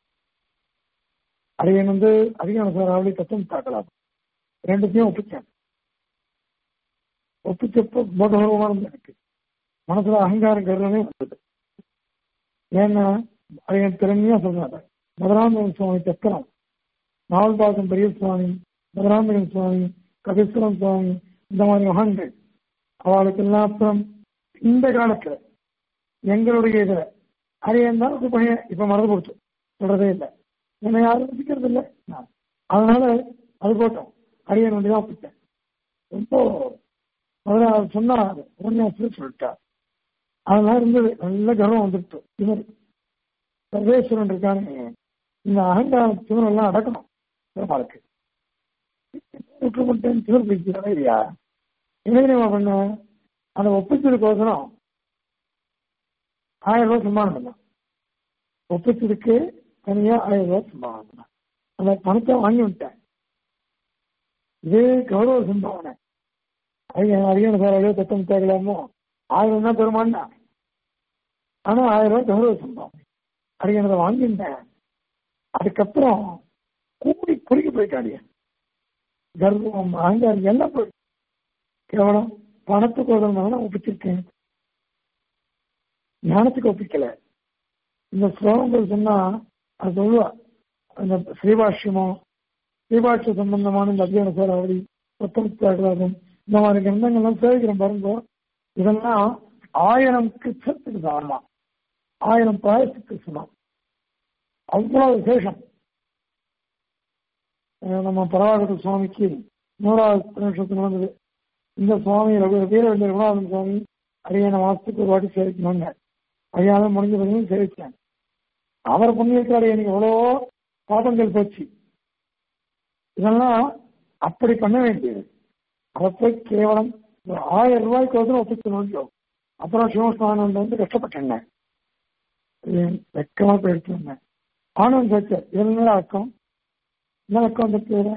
அதை வந்து அதிகம் சார் அவளை தத்துவம் பார்க்கலாம் ரெண்டுத்தையும் ஒப்பிச்சேன் ஒப்பிச்சப்போ போதகரமா இருந்தது எனக்கு மனசுல அகங்காரம் கருதவே வந்தது ஏன்னா அதை என் திறமையா சொல்றாங்க மதுராந்தகன் சுவாமி சக்கரம் நாவல்பாக்கம் பெரிய சுவாமி மதுராந்தகன் சுவாமி கபீஸ்வரம் சுவாமி இந்த மாதிரி மகான்கள் அவளுக்கெல்லாம் அப்புறம் இந்த காலத்துல எங்களுடைய இதுல அது இருந்தாலும் இப்ப பையன் இப்ப மறந்து போச்சு சொல்றதே இல்லை என்னை யாரும் ரசிக்கிறது இல்லை அதனால அது போட்டோம் அடியன் ஒண்டி தான் ஒப்பிட்டேன் ரொம்ப முதல்ல அவர் சொன்னார் உடனே சொல்லிட்டா அதெல்லாம் இருந்தது நல்ல கர்வம் வந்துட்டு இவர் சர்வேஸ்வரன் இருக்கானே இந்த அகங்கார திமிரம் எல்லாம் அடக்கணும் பெருமாளுக்கு விட்டுப்பட்டேன் திமிர் பிடிக்கிறதா இல்லையா என்ன பண்ண அந்த ஒப்பிச்சதுக்கோசரம் ஆயிரம் ரூபாய் சம்மானம் பண்ணான் ஒப்பிச்சதுக்கு தனியா ஆயிரம் ரூபாய் சம்பாவனை பண்ணான் அந்த பணத்தை வாங்கி விட்டேன் இதே கௌரவ சம்பாவனை ஐயா அதிகம் சார் அழியோ தத்தம் தேடலாமோ ஆயிரம் தான் பெருமான்னா ஆனா ஆயிரம் ரூபாய் கௌரவ சம்பாவனை அடிக்கிறத வாங்கிட்டேன் அதுக்கப்புறம் கூடி குறுக்கி போயிட்டாடிய கர்வம் அகங்காரம் எல்லாம் போயிட்டு கேவலம் பணத்துக்கு உதவினால ஒப்பிச்சிருக்கேன் ஞானத்துக்கு ஒப்பிக்கல இந்த ஸ்லோகங்கள் சொன்னா அது சொல்லுவா அந்த ஸ்ரீபாஷ்யமோ ஸ்ரீபாஷ்ய சம்பந்தமான இந்த அத்தியான சோராவளி புத்தகத்தாகலாம் இந்த மாதிரி கிரந்தங்கள்லாம் சேவிக்கிறோம் பாருங்க இதெல்லாம் ஆயிரம் கிச்சத்துக்கு சமமா ஆயிரம் பாயசத்துக்கு சமம் அவ்வளவு விசேஷம் நம்ம பரவாயில்ல சுவாமிக்கு நூறாவது நிமிஷத்துக்கு நடந்தது இந்த சுவாமி ரவி வீரவெள்ளி ரகுநாதன் சுவாமி அரியன மாசத்துக்கு ஒரு வாட்டி சேவிக்கணுங்க அரியாத முடிஞ்ச பிறகு சேவிச்சேன் அவர் புண்ணியத்தில் எனக்கு எவ்வளவோ பாபங்கள் போச்சு இதெல்லாம் அப்படி பண்ண வேண்டியது அதை போய் கேவலம் ஒரு ஆயிரம் ரூபாய்க்கு வந்து ஒப்பிக்கணும் அப்புறம் சிவஸ்தானந்த வந்து கஷ்டப்பட்டேங்க வெக்கமா போயிடுச்சு வந்தேன் ஆனந்த் சச்சர் இதனால அக்கம் என்ன அக்கம் வந்துட்டு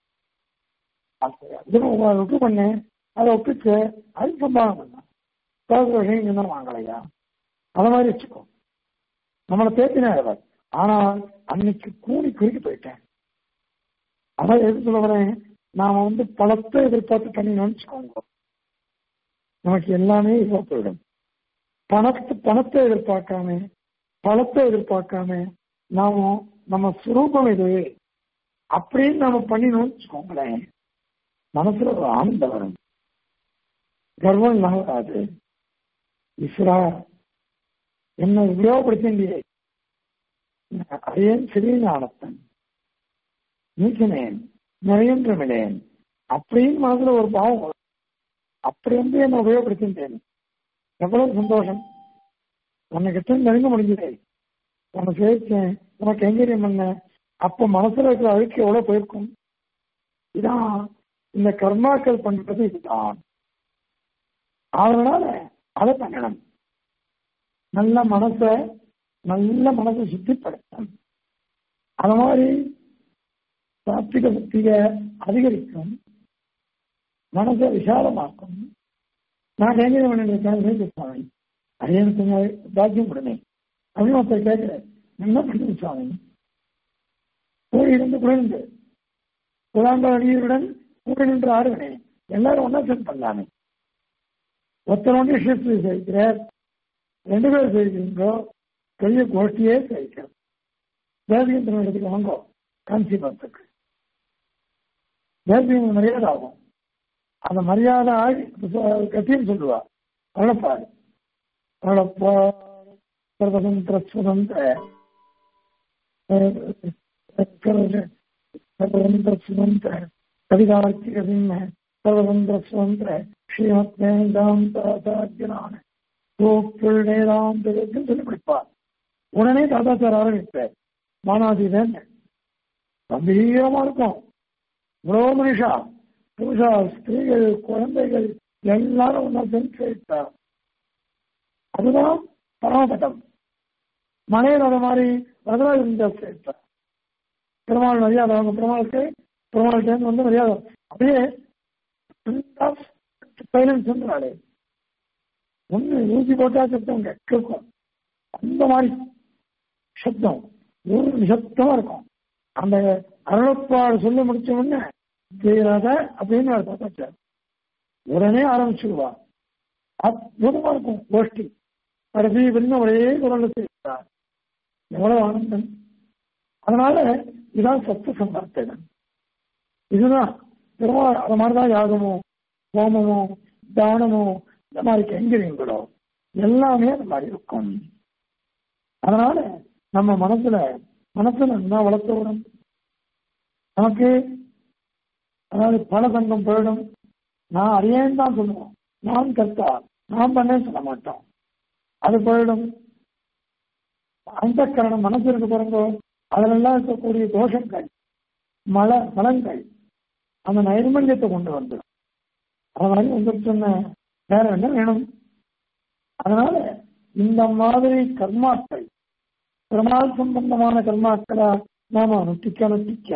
விட்டு பண்ணேன் அதை ஒப்பிச்சு அது சம்பாதம் பண்ணேன் பதினஞ்சு வருஷம் இங்க வாங்கலையா அத மாதிரி வச்சுக்கோ நம்மளை பேசினேன் அவர் ஆனால் அன்னைக்கு கூடி குறுக்கி போயிட்டேன் அதான் எது சொல்ல வரேன் நாம வந்து பழத்தை எதிர்பார்த்து பண்ணி நினைச்சுக்கோங்க நமக்கு எல்லாமே இதுவா போயிடும் பணத்தை பணத்தை எதிர்பார்க்காம பழத்தை எதிர்பார்க்காம நாம நம்ம சுரூபம் இது அப்படின்னு நாம பண்ணினோம்னு வச்சுக்கோங்களேன் மனசுல ஒரு ஆனந்தம் வரும் கர்வம் இல்லாம வராது ஈஸ்வரா என்னை உபயோகப்படுத்தியே அரியன் சிறியஞானத்தன் நீக்கினேன் நிறையன்றமிழேன் அப்படின்னு மனசுல ஒரு பாவம் வரும். அப்படி வந்து என்னை உபயோகப்படுத்திட்டேன் எவ்வளவு சந்தோஷம் உன்னை கிட்ட நெருங்க முடிஞ்சதே உன்னை சேர்த்தேன் உனக்கு கைங்கரியம் பண்ண அப்ப மனசுல இருக்கிற அழுக்கு எவ்வளவு போயிருக்கும் இதான் இந்த கர்மாக்கள் பண்றது இதுதான் அதனால அதை பண்ணணும் நல்ல மனச நல்ல மனசை சுத்திப்படுத்தும் அது மாதிரி சாத்விக சக்திய அதிகரிக்கும் மனசை விசாலமாக்கும் நான் கைங்கரியம் பண்ணிட்டு சுவாமி அது எனக்கு பாக்கியம் கொடுமே அப்படின்னு ஒருத்தர் கேட்கிறேன் என்ன பண்ணுங்க சுவாமி கூடியிருந்து குளிர்ந்து குழாண்ட அடியுடன் கூட நின்று ஆடுவனே எல்லாரும் ஒன்னா சேர்ந்து பண்ணலாமே ஒருத்தர் ஒன்றே ஷிஃப்ட் செய்கிறார் ரெண்டு பேர் செய்கிறீங்களோ பெரிய கோஷ்டியே செய்கிறோம் தேசியத்தின் இடத்துக்கு வாங்கோ காஞ்சிபுரத்துக்கு தேசியம் மரியாதை ஆகும் அந்த மரியாதை ஆகி கத்தின்னு சொல்லுவா அழப்பாரு அழப்பார் சர்வதந்திர சுதந்திர सर्वतंत्र स्वतंत्र अधिकारचिक सिंह सर्वतंत्र स्वतंत्र ஸ்ரீமத் வேதாந்தாச்சாரியனான கோப்புள் வேதாந்த சொல்லி படிப்பார் உடனே தாத்தாச்சார ஆரம்பிப்பார் மானாதீதன் கம்பீரமா இருக்கும் இவ்வளோ மனுஷா புருஷா ஸ்திரீகள் குழந்தைகள் எல்லாரும் ஒன்றா சேர்ந்து சேர்த்தார் அதுதான் பரமபதம் மலையில் அது மாதிரி வரதராஜன் சேர்த்தார் பெருமாள் மரியாதை அவங்க பெருமாளுக்கு பெருமாள் சேர்ந்து வந்து மரியாதை அப்படியே சைலன்ஸ் என்றாலே ஒண்ணு ஊசி போட்டா சத்தம் கேட்கும் அந்த மாதிரி சப்தம் ஒரு நிசப்தமா இருக்கும் அந்த அருளப்பாடு சொல்லி முடிச்ச உடனே தீராத அப்படின்னு பார்த்தாச்சார் உடனே ஆரம்பிச்சுடுவா அற்புதமா இருக்கும் கோஷ்டி கடைசி பின்ன ஒரே குரல் செய்கிறார் எவ்வளவு ஆனந்தம் அதனால இதான் சத்து சம்பார்த்தனம் இதுதான் பெருமாள் அது மாதிரிதான் யாகமோ ஹோமமோ தானமோ இந்த மாதிரி கைங்கரியங்களோ எல்லாமே அந்த மாதிரி இருக்கும் அதனால நம்ம மனசுல மனசுல என்ன வளர்த்து விடும் நமக்கு அதாவது பல சங்கம் போயிடும் நான் அறியேன்னு தான் சொல்லுவோம் நான் கர்த்தா நான் பண்ணேன்னு சொல்ல மாட்டோம் அது போயிடும் அந்த கரணம் மனசு இருக்கு பாருங்க அதிலெல்லாம் இருக்கக்கூடிய தோஷங்கள் மல மலங்கள் அந்த நைர்மல்யத்தை கொண்டு வந்துடும் அது மாதிரி வந்துருச்சுன்னு வேற என்ன வேணும் அதனால இந்த மாதிரி கர்மாக்கள் பெருமாள் சம்பந்தமான கர்மாக்களா நாம அனுஷ்டிக்க அனுஷ்டிக்க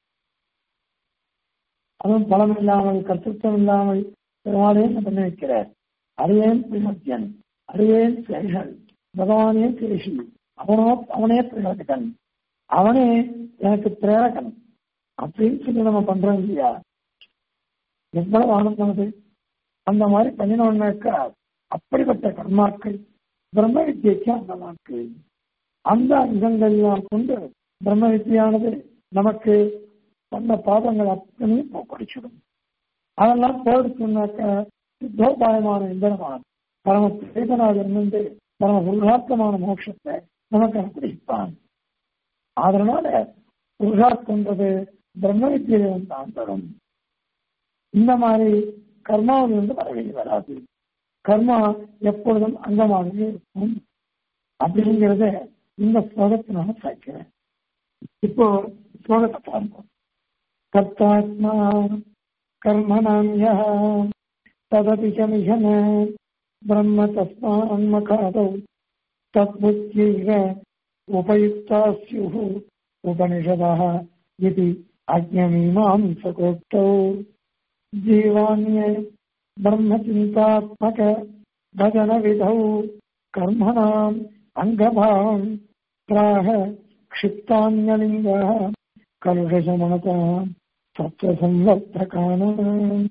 அதுவும் பலம் இல்லாமல் கர்த்தத்துவம் இல்லாமல் பெருமாளே பண்ணி வைக்கிறார் அரியேன் பிரிமத்தியன் அரியேன் சேஷன் பகவானே கிருஷி அவனோ அவனே பிரேரகன் அவனே எனக்கு பிரேரகன் அப்படின்னு சொல்லி நம்ம பண்றோம் இல்லையா எவ்வளவு ஆனந்தம் அது அந்த மாதிரி பண்ணினோம்னாக்கா அப்படிப்பட்ட கர்மாக்கள் பிரம்ம வித்தியைக்கு அந்த நாட்கு அந்த அங்கங்கள் எல்லாம் கொண்டு பிரம்ம வித்தியானது நமக்கு பண்ண பாதங்கள் அத்தனையும் போக்கடிச்சிடும் அதெல்லாம் போடுச்சுனாக்கா சித்தோபாயமான இந்திரமான் பரம சேதனாக இருந்து பரம புருஷார்த்தமான மோட்சத்தை நமக்கு அனுப்பிப்பான் அதனால புருஷார்த்தன்றது பிரம்ம வித்தியில தான் தரும் இந்த மாதிரி கர்மாவில் இருந்து வரவே வராது கர்மா எப்பொழுதும் அங்கமாகவே இருக்கும் அப்படிங்கிறத இந்த ஸ்லோகத்தினால சாய்க்கிறேன் இப்போ ஸ்லோகத்தை பார்ப்போம் கர்த்தாத்மா கர்மணாமிய ததபி சமிஷன பிரம்ம தஸ்மான்மகாதௌ தத்புத்தியைவ உபயுக்தா ஸ்யுः उपनिषदः इति अज्ञमीमांसकोक्तौ जीवान्ये ब्रह्मचिन्तात्मक भजनविधौ कर्मणाम् अङ्गभावम् प्राह क्षिप्तान्यलिङ्गः कलुषशमनताम् सत्त्वसंवर्धकानाम्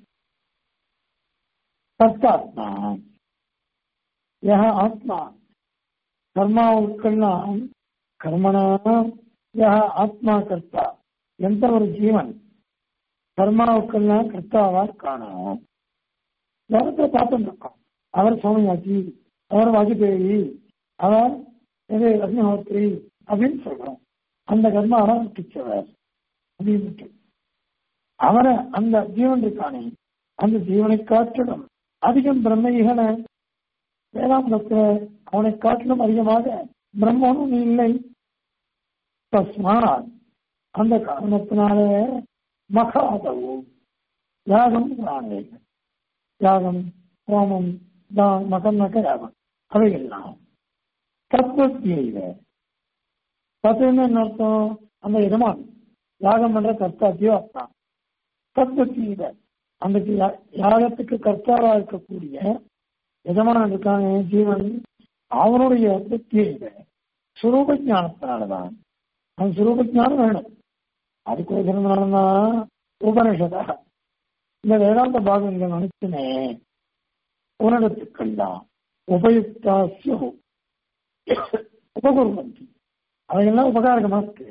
तत्तात्मा यः आत्मा கர்மாவுக்கெல்லாம் கர்மனா யா ஆத்மா கர்த்தா எந்த ஒரு ஜீவன் கர்மாவுக்கெல்லாம் கர்த்தாவா காணும் லோகத்தை பார்த்துட்டு இருக்கோம் அவர் சோமயாஜி அவர் வாஜ்பேயி அவர் இது அக்னிஹோத்ரி அப்படின்னு சொல்றோம் அந்த கர்மாவை கிச்சவர் அப்படின்னு அவரை அந்த ஜீவன் இருக்கானே அந்த ஜீவனை காட்டிலும் அதிகம் பிரம்ம வேதாந்தத்துல அவனை காட்டிலும் அதிகமாக பிரம்மனும் நீ இல்லை தஸ்மாத் அந்த காரணத்தினால மகாதவு யாகம் பிராணேக யாகம் ஹோமம் தான் மகன்னாக்க யாகம் அவைகள்லாம் தத்துவத்தியைவ தத்துவன்னு என்ன அர்த்தம் அந்த எஜமான் யாகம் பண்ற கர்த்தாத்தியோ அர்த்தம் தத்துவத்தியைவ அந்த யாகத்துக்கு கர்த்தாவா இருக்கக்கூடிய எஜமானன் இருக்காங்க ஜீவன் அவனுடைய புத்தியை சுரூப ஞானத்தினாலதான் அந்த சுரூப ஞானம் வேணும் அதுக்கோசரம்தான் உபனிஷதா இந்த வேதாந்த பாகங்கள் அனைத்துமே உலகத்துக்கெல்லாம் உபயுக்தாசியோ உபகுருவந்தி அவையெல்லாம் உபகாரகமா இருக்கு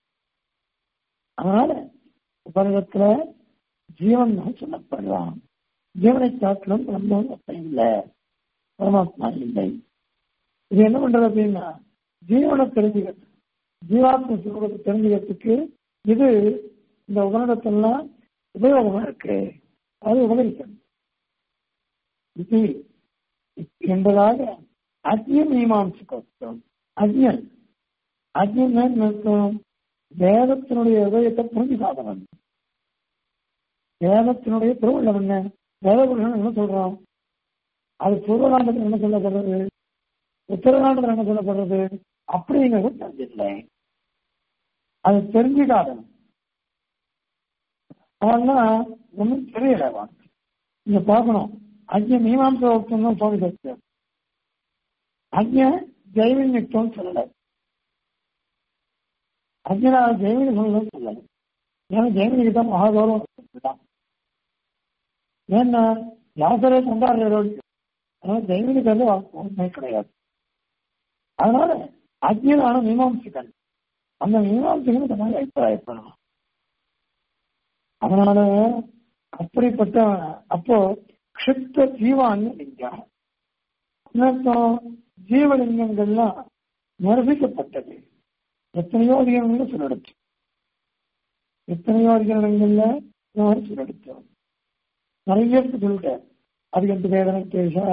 அதனால உபனிடத்துல ஜீவன் தான் சொல்லப்படுறான் ஜீவனை காட்டிலும் பிரம்மம் இல்லை பரமாத்மா இல்லை இது என்ன பண்றது அப்படின்னா ஜீவனை தெரிஞ்சுக்கிறது ஜீவாத்ம சுரூபத்தை தெரிஞ்சுக்கிறதுக்கு இது இந்த உபநிடத்தெல்லாம் உபயோகமா இருக்கு அது உபகரிக்கிறது இது என்பதாக அக்னிய மீமாம்சம் அக்ஞன் அக்ஞன் நிறுத்தம் வேதத்தினுடைய உதயத்தை புரிஞ்சுக்காதவன் வேதத்தினுடைய திருவள்ளம் என்ன வேதபுருஷன் என்ன சொல்றோம் அது பூர்வகாண்டத்தில் என்ன சொல்லப்படுறது உத்தரகாண்டத்தில் என்ன சொல்லப்படுறது அப்படிங்கிறது தெரிஞ்சில்லை அது தெரிஞ்சுக்காதவன் அவன்லாம் ஒன்றும் தெரியல அவன் இங்க பார்க்கணும் அஜ்ய மீமாம்ச வகுப்புன்னு தான் சுவாமி சொல்றார் அஜ்ய ஜெய்வினித்தம் சொல்லலை அஜ்யனா ஜெய்வினி சொல்லலாம் சொல்லலை ஏன்னா ஜெய்வினிக்கு தான் மகாகௌரவம் தான் ஏன்னா யாசரே கொண்டாடுறோம் அதனால ஜெய்வினிக்கு வந்து உண்மை கிடையாது அதனால அஜ்யனான மீமாம்சிகன் அந்த மீமாம்சிகன் இந்த மாதிரி அபிப்பிராயப்படணும் அதனால அப்படிப்பட்ட அப்போ க்ஷிப்த ஜீவான்னு லிங்கம் அர்த்தம் ஜீவலிங்கங்கள்லாம் நிரசிக்கப்பட்டது எத்தனையோ அதிகாரங்கள் சொல்லிடுச்சு எத்தனையோ அதிகாரங்கள்ல இந்த மாதிரி சொல்லிடுச்சோம் நிறைய பேருக்கு சொல்லிட்டேன் அதுக்கு வேதனை கேஷா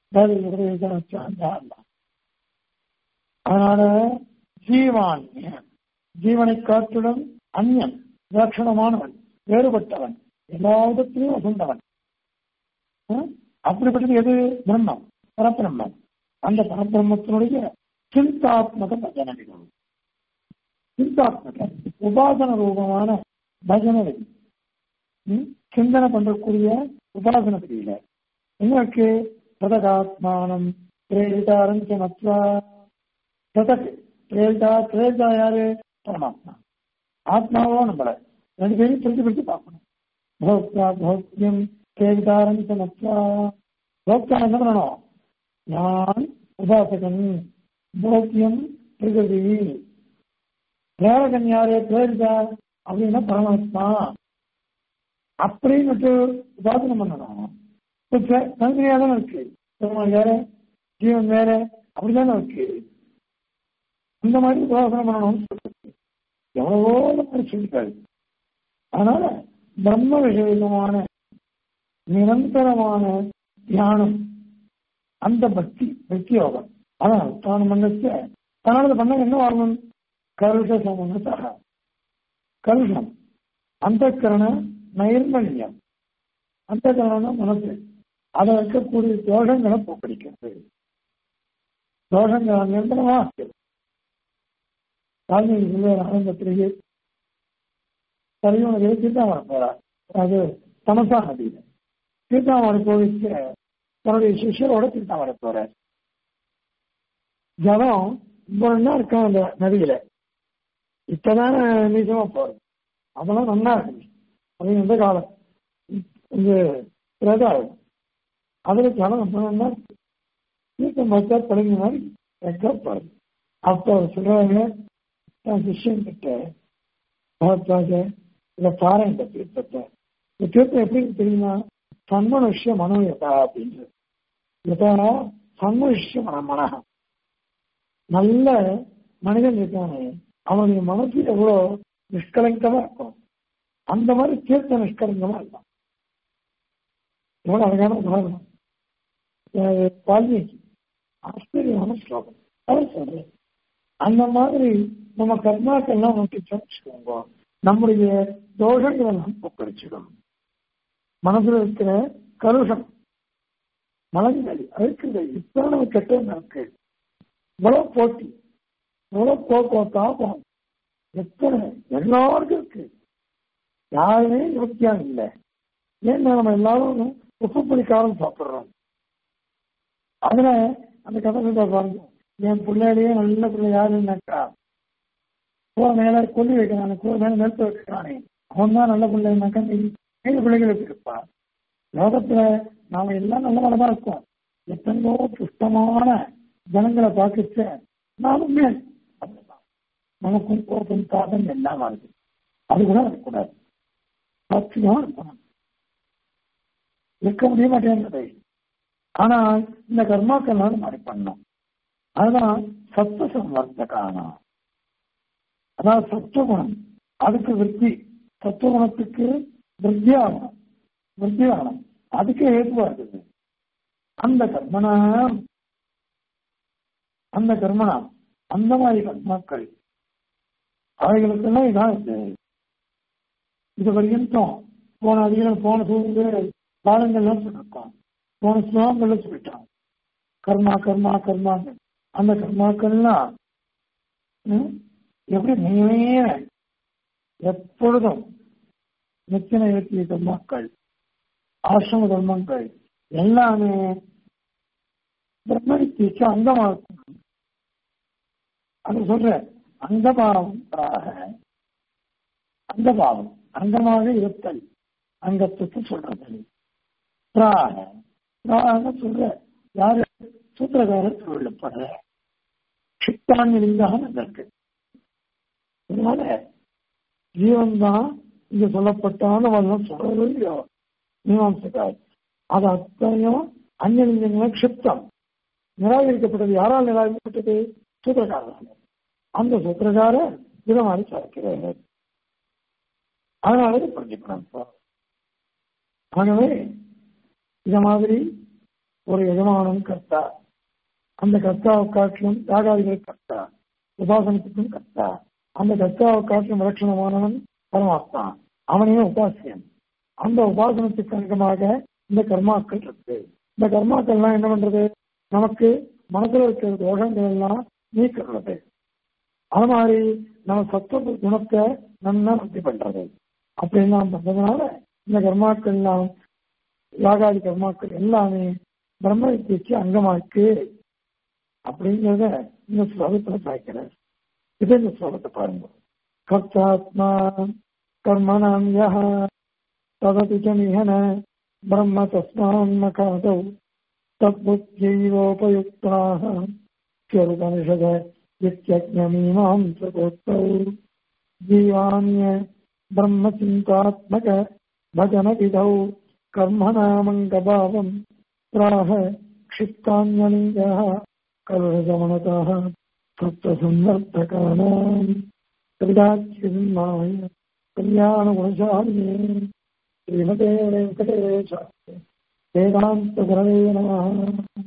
அதனால ஜீவான் ஜீவனை காட்டுடன் அந்நியன் விலட்சணமானவன் வேறுபட்டவன் எல்லா விதத்திலையும் வசந்தவன் அப்படிப்பட்டது எது பிரம்மம் பரபிரம்மம் அந்த பரபிரம்மத்தினுடைய சிந்தாத்மக பஜனைகள் சிந்தாத்மக உபாசன ரூபமான பஜனை சிந்தனை பண்றக்கூடிய உபாசன பிரியில உங்களுக்கு பிரதகாத்மானம் பிரேரிதாரம் மத்வா பிரதக் பிரேரிதா பிரேரிதா யாரு பரமாத்மா ஆத்மாவோ நம்மள ரெண்டு பேரும் பிரித்து பிரித்து பார்க்கணும் பௌத்தா பௌத்தியம் பிரேரிதாரம் மத்வா பௌத்தா என்ன பண்ணணும் நான் உபாசகன் பௌத்தியம் பிரகிருதி பிரேரகன் யாரு பிரேரிதா அப்படின்னா பரமாத்மா அப்படின்னு உபாசனம் பண்ணணும் தனித்தனியாக தானே இருக்கு பெருமாள் வேற ஜீவன் வேற அப்படிதானே இருக்கு இந்த மாதிரி உபாசனம் பண்ணணும்னு சொல்றது எவ்வளவோ மாதிரி சொல்லிட்டாரு அதனால பிரம்ம விஷயமான நிரந்தரமான தியானம் அந்த பக்தி பக்தி யோகம் அதான் தானம் பண்ணச்சு அதனால பண்ண என்ன ஆகணும் கருஷ சமூகத்தாக கலுஷம் அந்த கரண நைர்மல்யம் அந்த கரணம் மனசு அதை இருக்கக்கூடிய தோஷங்களை போக்கடிக்கிறது தோஷங்கள் நிரந்தரமா வால்மீகி சொல்லுவார் ஆரம்பத்திலேயே சரியான தீர்த்தாமரை போறார் அது தமசா நதியில தீர்த்தாமரை கோவிலுக்கு தன்னுடைய சிஷியரோட தீர்த்தாமரை போறார் ஜனம் இவ்வளவு இருக்கும் அந்த நதியில இப்பதானே நீச்சமா போறது அதெல்லாம் நல்லா இருக்கு அது எந்த காலம் இது பிரதாகும் அதுல ஜனம் ரொம்ப நல்லா இருக்கு தீர்த்தம் பார்த்தா பழகின மாதிரி வைக்கப்படுது அப்போ சொல்றாங்க என் சிஷ்யன் கிட்ட பகவத்ராஜ இதை பாரு இந்த தீர்த்தத்தை இந்த தீர்த்தம் எப்படி தெரியுமா சன்மனுஷ்ய மனோயதா அப்படின்றது யதா சன்மனுஷ்ய மன மனக நல்ல மனிதன் இருக்கானே அவனுடைய மனசு எவ்வளோ நிஷ்கலங்கமா இருக்கும் அந்த மாதிரி தீர்த்த நிஷ்கலங்கமா இருக்கும் எவ்வளவு அழகான உதாரணம் வால்மீகி ஆச்சரியமான ஸ்லோகம் அவர் சொல்றேன் அந்த மாதிரி நம்ம கர்மாக்கெல்லாம் நோக்கி வச்சுக்கோங்க நம்முடைய தோஷங்கள் எல்லாம் போக்கடிச்சிடும் மனசுல இருக்கிற கலுஷம் மலங்கள் இருக்கிறது இத்தனை கெட்ட இருக்கு இவ்வளவு போட்டி இவ்வளவு போக்கோ தாபம் எத்தனை எல்லாருக்கும் இருக்கு யாருமே யோக்கியம் இல்லை ஏன்னா நம்ம எல்லாரும் உப்பு புளி காரம் சாப்பிடுறோம் அதுல அந்த கதை சொல்ற பாருங்க என் பிள்ளையிலேயே நல்ல பிள்ளை யாருன்னாக்கா கூட மேல கொல்லி வைக்கிறான் கூட மேல நிறுத்த வைக்கிறானே அவன் தான் நல்ல பிள்ளைனாக்கா ஏழு பிள்ளைகள் இருப்பான் லோகத்துல நாம எல்லாம் நல்ல தான் இருக்கோம் எத்தனையோ புஷ்டமான ஜனங்களை பார்த்துச்சு நானுமே அப்படிதான் நமக்கும் கோபம் தாபம் எல்லாம் வருது அது கூட இருக்கக்கூடாது பக்திதான் இருக்கணும் இருக்க முடிய மாட்டேங்கிறது ஆனால் இந்த கர்மாக்கெல்லாம் மாறி பண்ணோம் அதுதான் சத்துவ சம்வர்த்தகானா அதாவது சத்துவகுணம் அதுக்கு விருத்தி சத்துவகுணத்துக்கு விருத்தியாகணும் விருத்தியாகணும் அதுக்கு ஏதுவா இருக்குது அந்த கர்மனா அந்த கர்மனா அந்த மாதிரி கர்மாக்கள் அவைகளுக்கெல்லாம் இதான் இது இது வரைக்கும் போன அதிகம் போன சூழ்நிலை காலங்கள்லாம் சொல்லிருக்கோம் போன ஸ்லோகங்கள்ல சொல்லிட்டான் கர்மா கர்மா கர்மாங்க அந்த கர்மாக்கள்லாம் எப்படி நேர எப்பொழுதும் நிச்சய நிறுத்திய கர்மாக்கள் ஆசிரம தர்மங்கள் எல்லாமே பிரம்மணிக்கு அங்கமாக இருக்கும் அது சொல்ற அங்கபாவம் அங்கபாவம் அங்கமாக இருத்தல் அங்கத்துக்கு சொல்றது பிராக பிராக சொல்ற யாரு சூத்திரகாரர் சொல்லப்படுற சித்தான் இருந்தாக இருக்கு அதனால ஜீவன் தான் இங்க சொல்லப்பட்டாலும் சொல்றது இல்லையோ மீமாம்சக்கார் அது அத்தனையும் அந்நியலிங்கங்கள க்ஷிப்தம் நிராகரிக்கப்பட்டது யாரால் நிராகரிக்கப்பட்டது சூத்திரக்காரர் அந்த சூத்திரக்காரர் இதை மாதிரி சாதிக்கிறார் அதனால இது புரிஞ்சுக்கணும் ஆகவே இத மாதிரி ஒரு எஜமானம் கர்த்தா அந்த கர்த்தாவை காட்டிலும் யாகாதிகள் கர்த்தா உபாசனத்துக்கும் கர்த்தா அந்த கர்த்தாவை காட்டிலும் விலட்சணமானவன் பரமாத்மா அவனே உபாசியன் அந்த உபாசனத்துக்கு அங்கமாக இந்த கர்மாக்கள் இருக்கு இந்த கர்மாக்கள்லாம் என்ன பண்றது நமக்கு மனசுல இருக்கிற தோஷங்கள் எல்லாம் நீக்கிறது அது மாதிரி நம்ம சத்துவ குணத்தை நல்லா வృத்தி பண்றது அப்படின்லாம் பண்றதுனால இந்த கர்மாக்கள் எல்லாம் யாகாதி கர்மாக்கள் எல்லாமே பிரம்ம வித்தியக்கு அங்கமா இருக்கு அப்படிங்கிறத இந்த ஸ்லோகத்துல சாய்க்கிறார் இது இந்த ஸ்லோகத்தை பாருங்க கர்த்தாத்மா கர்மணாம் யஹ ததபி ச நிஹன பிரம்ம தஸ்மான்மகாதௌ तद्बुद्ध्यैवोपयुक्ताः स्यरुपनिषद इत्यज्ञमीमांसकोक्तौ जीवान्य ब्रह्मचिन्तात्मक भजनविधौ कर्मणामङ्गभावम् प्राह क्षिप्तान्यलिङ्गः कलहगमनतः सप्तसन्दर्भकानाम् त्रिदाच्यन्माय कल्याणगुणशालिने श्रीमते वेङ्कटेशास्त्रे वेदान्तगुरवे नमः